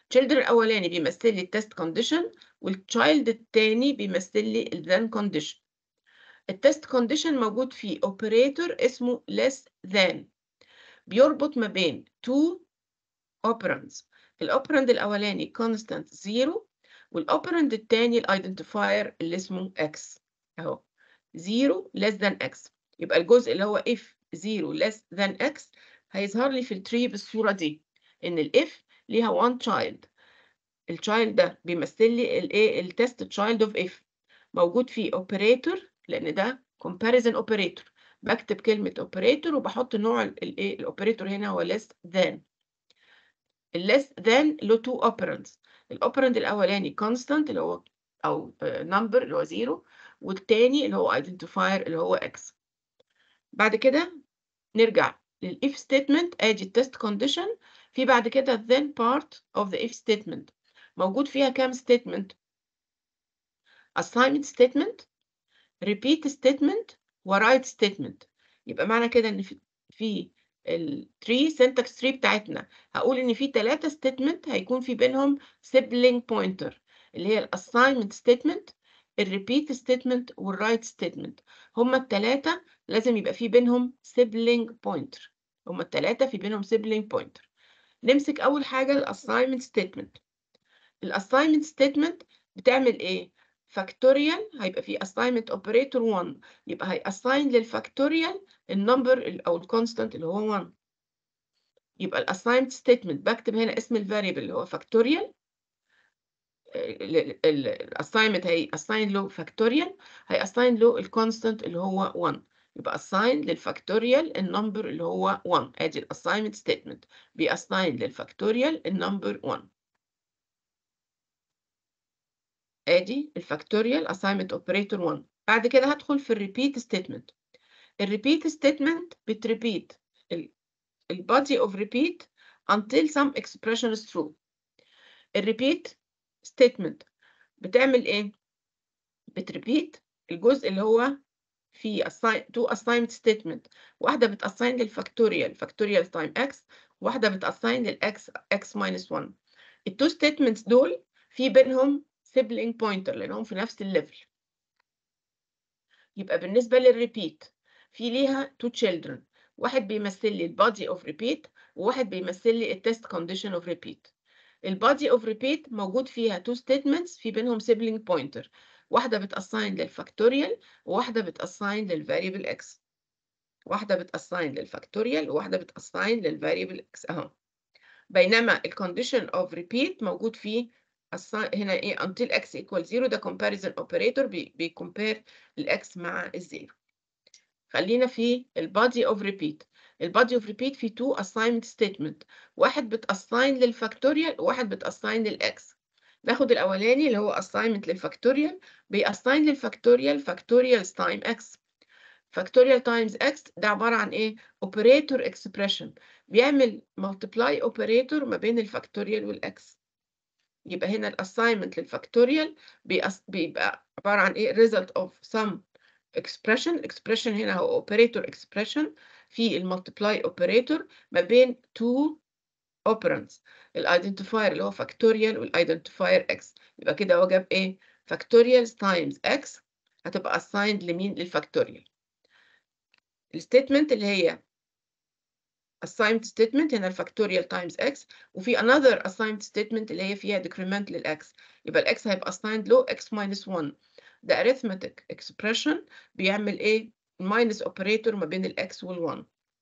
S1: children الاولاني بيمثل لي التست كونديشن والتشايلد التاني بيمثل لي الذن كونديشن التست كونديشن موجود فيه اوبريتور اسمه less than بيربط ما بين two operands الاوبرند الاولاني constant 0 والاوبرند التاني الايدنتيفاير اللي اسمه x اهو 0 less than x يبقى الجزء اللي هو if 0 less than x هيظهر لي في التري بالصورة دي إن ال if ليها one child الchild ده بيمثل لي الايه التست child of if موجود فيه operator لأن ده comparison operator بكتب كلمة operator وبحط نوع الايه الاوبريتور هنا هو less than ال less than له two operands الاوبرند الأولاني constant اللي هو أو آه، number اللي هو 0 والتاني اللي هو identifier اللي هو x بعد كده نرجع للإف statement ادي التست condition في بعد كده then part of the if statement موجود فيها كام statement assignment statement repeat statement و write statement يبقى معنى كده ان في في التري syntax tree بتاعتنا هقول ان في ثلاثة statement هيكون في بينهم sibling pointer اللي هي assignment statement الريبيت statement والرايت statement هما الثلاثة لازم يبقى في بينهم sibling pointer هما الثلاثة في بينهم sibling pointer نمسك أول حاجة ال assignment statement ال assignment statement بتعمل إيه؟ فاكتوريال هيبقى في assignment operator 1 يبقى هي assign للفاكتوريال النمبر أو الكونستانت اللي هو 1 يبقى ال assignment statement بكتب هنا اسم الفاريبل اللي هو فاكتوريال الاساينمنت هي assign له فاكتوريال هي assign له الكونستانت اللي هو 1 يبقى assign للفاكتوريال النمبر اللي هو 1 ادي الاساينمنت ستيتمنت بيassign للفاكتوريال النمبر 1 ادي الفاكتوريال assignment operator 1 بعد كده هدخل في الريبيت ستيتمنت الريبيت ستيتمنت بتريبيت البادي اوف ريبيت until some expression is true الريبيت ستيتمنت بتعمل ايه بتريبيت الجزء اللي هو في assign to assignment statement واحدة بتassign للفاكتوريال فاكتوريال تايم x واحدة بتassign للx x minus 1 التو statements دول في بينهم sibling pointer لأنهم في نفس الليفل يبقى بالنسبة للريبيت في ليها two children واحد بيمثل لي البادي اوف ريبيت وواحد بيمثل لي التست كونديشن اوف ريبيت البادي اوف ريبيت موجود فيها two statements في بينهم sibling pointer واحدة بتassign للفاكتوريال وواحدة بتassign للفاريبل x واحدة بتassign للفاكتوريال وواحدة بتassign للفاريبل x اهو بينما الكونديشن اوف ريبيت موجود فيه assign هنا ايه until x equal 0 ده comparison operator بي بيكمبير الاكس مع الزيرو خلينا في البادي اوف ريبيت البادي اوف ريبيت فيه تو assignment statement واحد بتassign للفاكتوريال وواحد بتassign للاكس ناخد الاولاني اللي هو assignment للفاكتوريال بيassign للفاكتوريال فاكتوريال تايم x فاكتوريال تايمز x ده عباره عن ايه اوبريتور اكسبريشن بيعمل multiply اوبريتور ما بين الفاكتوريال والاكس يبقى هنا الاساينمنت للفاكتوريال بيبقى عباره عن ايه result of some expression expression هنا هو operator expression في المultiply operator ما بين two operands الايدنتيفاير اللي هو فاكتوريال والايدنتيفاير x يبقى كده هو جاب ايه factorial times x هتبقى assigned لمين للفاكتوريال الستيتمنت اللي هي assigned statement هنا الفاكتوريال times x وفي another assigned statement اللي هي فيها decrement للx يبقى الاكس هيبقى assigned له x minus 1 ده arithmetic expression بيعمل ايه minus operator ما بين الاكس وال1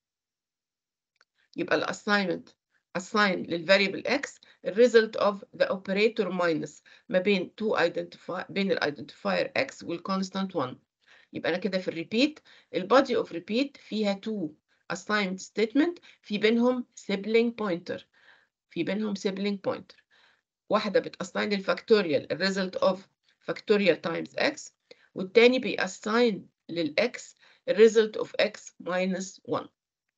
S1: يبقى الاساينمنت assign للفاريبل x الريزلت of the operator minus ما بين two identify بين الايدنتيفاير x والconstant 1 يبقى انا كده في الريبيت البادي اوف ريبيت فيها two assigned statement في بينهم sibling pointer في بينهم sibling pointer واحدة بتassign للفاكتوريال الريزلت of factorial times x والتاني بيassign للx الريزلت of x minus 1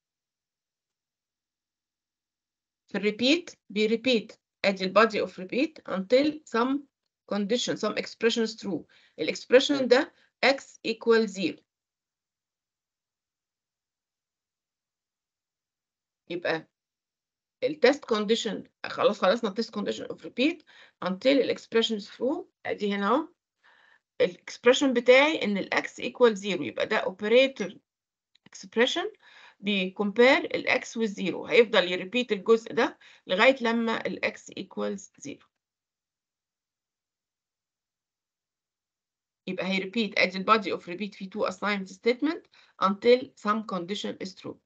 S1: في الريبيت بيريبيت ادي البادي اوف ريبيت until some condition some expression is true الاكسبريشن ده x equal 0 يبقى التست كونديشن خلاص خلصنا التست كونديشن اوف ريبيت until الاكسبريشن through ادي هنا اهو الاكسبريشن بتاعي ان الاكس ايكوال زيرو يبقى ده اوبريتور اكسبريشن بيكومبير الاكس والزيرو هيفضل يريبيت الجزء ده لغايه لما الاكس ايكوالز زيرو يبقى هي repeat ادي البادي اوف repeat في two assignment statement until some condition is true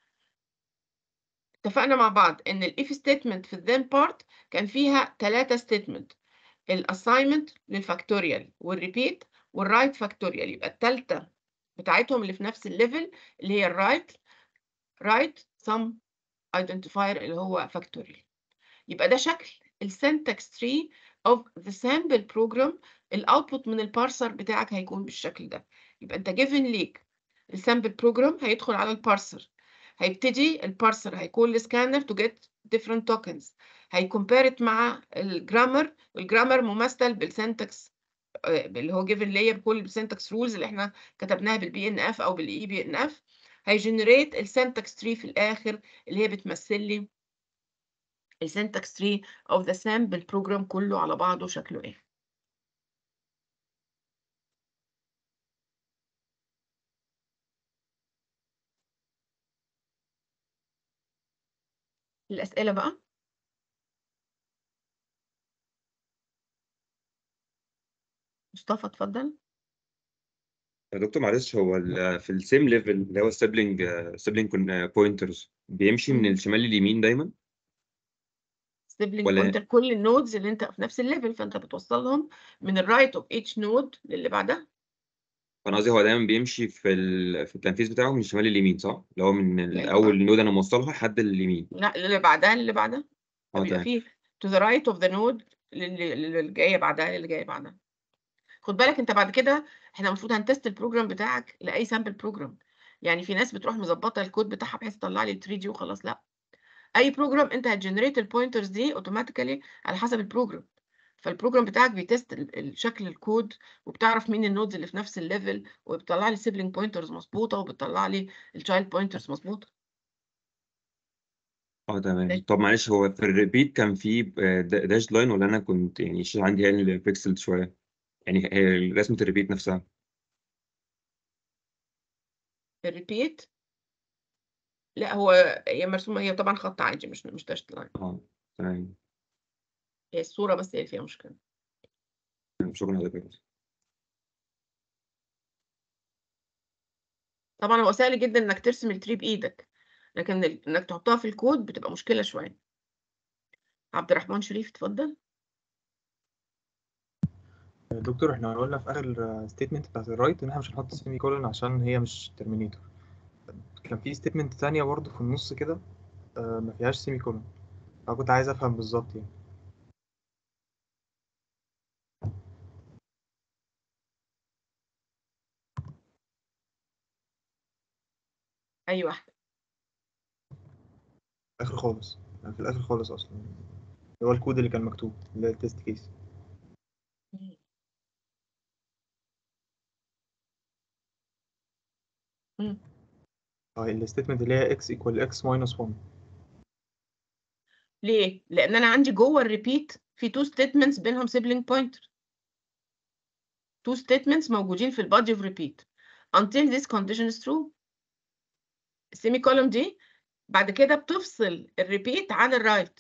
S1: اتفقنا مع بعض ان ال if statement في ال then part كان فيها ثلاثة statement ال assignment للفاكتوريال والrepeat والرايت فاكتوريال يبقى الثالثة بتاعتهم اللي في نفس الليفل اللي هي الرايت رايت some identifier اللي هو فاكتوريال يبقى ده شكل ال syntax tree of the sample program الاوتبوت من البارسر بتاعك هيكون بالشكل ده يبقى انت given ليك السامبل بروجرام هيدخل على البارسر هيبتدي البارسر هيكون السكانر to get different tokens هيكمبيرت مع الجرامر والجرامر ممثل بالسنتكس اللي هو given layer بكل السنتكس رولز اللي احنا كتبناها بالبي ان اف او بالاي بي ان اف هيجنريت السنتكس تري في الاخر اللي هي بتمثل لي السنتكس تري of the sample program كله على بعضه شكله ايه الأسئلة بقى مصطفى اتفضل
S4: يا دكتور معلش هو ال- في السيم ليفل اللي هو السيبلينج سيبلينج بوينترز بيمشي من
S1: مم.
S4: الشمال لليمين دايما
S1: سيبلينج
S4: ولا-
S1: بوينتر كل النودز اللي انت في نفس الليفل فانت بتوصلهم من الرايت اوف each نود للي بعدها
S4: فانا قصدي هو دايما بيمشي في ال... في التنفيذ بتاعه من الشمال لليمين صح؟ اللي هو من ال-
S1: يعني
S4: اول نود انا موصلها لحد اليمين
S1: لا اللي بعدها اللي بعدها
S4: اه
S1: بيبقى
S4: تمام
S1: فيه to the right of the node للي اللي جايه بعدها اللي جايه بعدها خد بالك انت بعد كده احنا المفروض هنتست البروجرام بتاعك لاي سامبل بروجرام يعني في ناس بتروح مظبطه الكود بتاعها بحيث تطلع لي 3 دي وخلاص لا اي بروجرام انت هتجنريت البوينترز دي اوتوماتيكالي على حسب البروجرام فالبروجرام بتاعك بيتست ال- ال- شكل الكود وبتعرف مين النودز اللي في نفس الليفل وبتطلع لي سيبلينج بوينترز مظبوطه وبتطلع لي التشايلد بوينترز مظبوطه
S4: اه تمام
S1: ماشي.
S4: طب معلش هو في الريبيت كان في داش لاين ولا انا كنت يعني الشاشة عندي هي اللي بيكسل شويه يعني هي رسمه الريبيت نفسها
S1: الريبيت لا هو هي مرسومه هي طبعا خط عادي مش مش داشت لاين
S4: اه تمام
S1: هي الصوره بس هي اللي فيها مشكله
S4: شكرا لحضرتك
S1: طبعا هو سهل جدا انك ترسم التري بايدك لكن ال- انك تحطها في الكود بتبقى مشكله شويه عبد الرحمن شريف اتفضل
S5: دكتور احنا قلنا في اخر ستيتمنت بتاعت الرايت ان احنا مش هنحط سيمي كولون عشان هي مش ترمينيتور كان في ستيتمنت تانية برضه في النص كده آه، ما فيهاش سيمي كولون انا كنت عايز افهم بالظبط يعني
S1: اي واحده
S5: اخر خالص يعني في الاخر خالص اصلا اللي هو الكود اللي كان مكتوب اللي هي التست كيس
S1: مم.
S5: اه الستيتمنت اللي هي x equal x minus 1
S1: ليه لان انا عندي جوه الريبيت في تو ستيتمنتس بينهم سيبلينج بوينتر تو ستيتمنتس موجودين في البادي اوف ريبيت until this condition is true السيمي كولوم دي بعد كده بتفصل الريبيت عن الرايت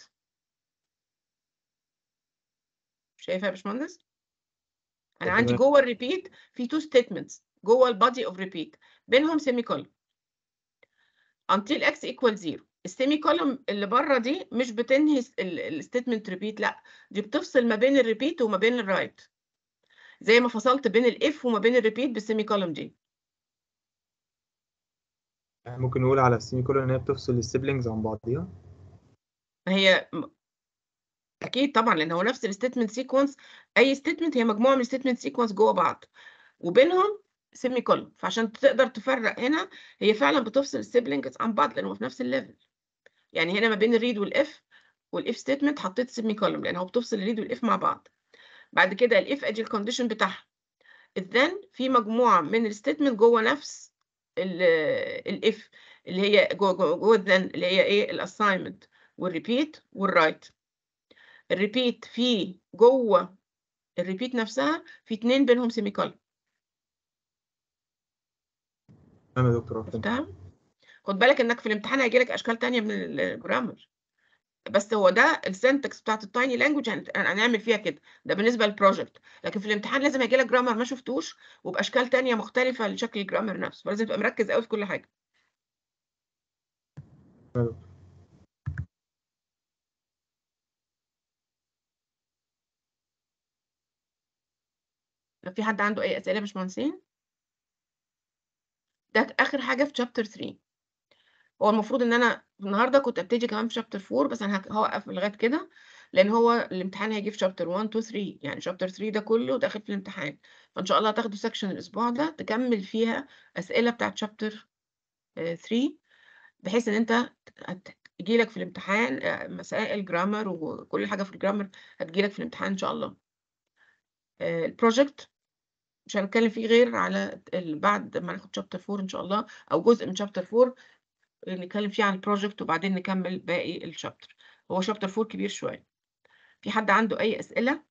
S1: شايفها يا باشمهندس انا
S5: طب
S1: عندي
S5: تمام.
S1: جوه الريبيت في تو ستيتمنتس جوه البادي اوف ريبيت بينهم سيمي كولوم until x equal 0 السيمي كولوم اللي بره دي مش بتنهي الستيتمنت ريبيت لا دي بتفصل ما بين الريبيت وما بين الرايت زي ما فصلت بين الاف وما بين الريبيت بالسيمي كولوم دي
S5: يعني ممكن نقول على السيمي كولون ان هي بتفصل السيبلينجز عن بعضيها
S1: ما هي م- اكيد طبعا لان هو نفس الستيتمنت سيكونس اي ستيتمنت هي مجموعه من الستيتمنت سيكونس جوه بعض وبينهم سيمي كولوم فعشان تقدر تفرق هنا هي فعلا بتفصل السيبلينجز عن بعض لانهم في نفس الليفل يعني هنا ما بين الريد والاف والاف ستيتمنت حطيت سيمي كولوم لان هو بتفصل الريد والاف مع بعض بعد كده الاف ادي الكونديشن بتاعها الذن في مجموعه من الستيتمنت جوه نفس الاف اللي هي جوه جوه جوه الذن اللي هي ايه الاساينمنت والريبيت والرايت الريبيت في جوه الريبيت نفسها في اتنين بينهم سيمي كولن
S5: تمام يا دكتور فهمت.
S1: شفتها خد بالك انك في الامتحان هيجيلك اشكال تانية من الجرامر بس هو ده السنتكس بتاعت التايني لانجوج هنعمل فيها كده ده بالنسبه للبروجكت لكن في الامتحان لازم يجيلك جرامر ما شفتوش وباشكال تانية مختلفه لشكل الجرامر نفسه فلازم تبقى مركز قوي في كل حاجه
S5: تمام يا دكتور.
S1: لو في حد عنده اي اسئله يا باشمهندسين ده اخر حاجه في شابتر 3 هو المفروض ان انا النهارده كنت ابتدي كمان في شابتر 4 بس انا هك- هوقف لغايه كده لان هو الامتحان هيجي في شابتر 1 2 3 يعني شابتر 3 ده كله داخل في الامتحان فان شاء الله هتاخدوا سكشن الاسبوع ده تكمل فيها اسئله بتاعت شابتر 3 بحيث ان انت تجي لك في الامتحان آه، مسائل جرامر وكل حاجه في الجرامر هتجي لك في الامتحان ان شاء الله آه، البروجكت مش هنتكلم فيه غير على ال- بعد ما ناخد شابتر 4 ان شاء الله او جزء من شابتر 4 نتكلم فيه عن البروجكت وبعدين نكمل باقي الشابتر هو شابتر 4 كبير شويه في حد عنده اي اسئله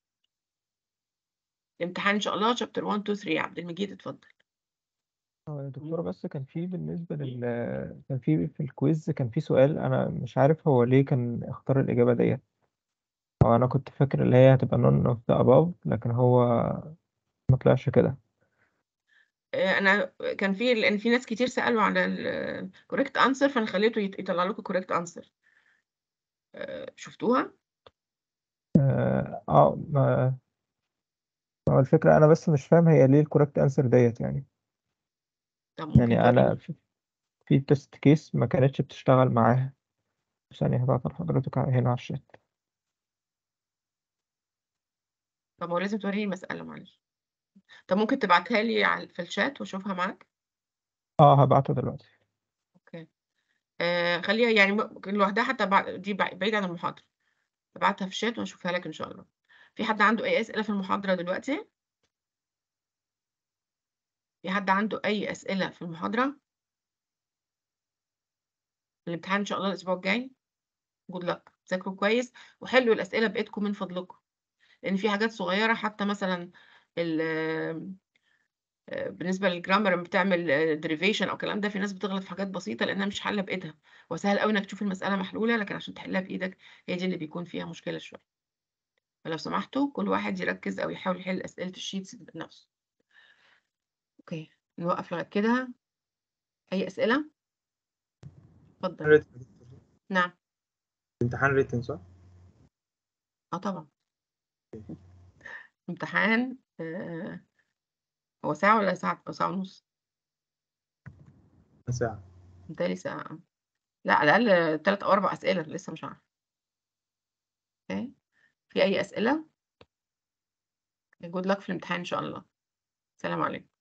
S1: الامتحان ان شاء الله شابتر 1 2 3 عبد المجيد اتفضل
S6: اه يا دكتورة بس كان في بالنسبة لل كان في في الكويز كان في سؤال أنا مش عارف هو ليه كان اختار الإجابة ديت أو أنا كنت فاكر اللي هي هتبقى none of the above لكن هو ما طلعش كده
S1: آه، انا كان في لان في ناس كتير سالوا على الكوريكت انسر فانا خليته يط- يطلع لكم كوريكت انسر شفتوها
S6: اه آه، ما ما هو الفكرة أنا بس مش فاهم هي ليه الكوريكت أنسر ديت يعني
S1: طب ممكن
S6: يعني أنا
S1: توريني
S6: في, في تيست كيس ما كانتش بتشتغل معاها ثانية هبعتها لحضرتك هنا على الشات
S1: طب هو لازم توريني المساله معلش طب ممكن تبعتها لي على في الشات واشوفها معاك
S6: اه هبعته دلوقتي
S1: اوكي آه خليها يعني ممكن لوحدها حتى بعد دي بع- بعيد عن المحاضره ابعتها في الشات واشوفها لك ان شاء الله في حد عنده اي اسئله في المحاضره دلوقتي في حد عنده اي اسئله في المحاضره الامتحان ان شاء الله الاسبوع الجاي جود لك ذاكروا كويس وحلوا الاسئله بايدكم من فضلكم لان في حاجات صغيره حتى مثلا ال آه، بالنسبه للجرامر لما بتعمل ديريفيشن او الكلام ده في ناس بتغلط في حاجات بسيطه لانها مش حله بايدها وسهل قوي انك تشوف المساله محلوله لكن عشان تحلها بايدك هي دي اللي بيكون فيها مشكله شويه فلو سمحتوا كل واحد يركز او يحاول يحل اسئله الشيتس بنفسه اوكي نوقف لغايه كده اي اسئله اتفضل
S5: ريتن يا دكتور.
S1: نعم
S5: امتحان ريتن صح؟
S1: اه طبعا امتحان آه هو ساعه ولا ساعه أو ساعه ونص
S5: ساعة
S1: متهيألي ساعه لا على الاقل ثلاث او اربع اسئله لسه مش عارفه اوكي في اي اسئله جود لك في الامتحان ان شاء الله سلام عليكم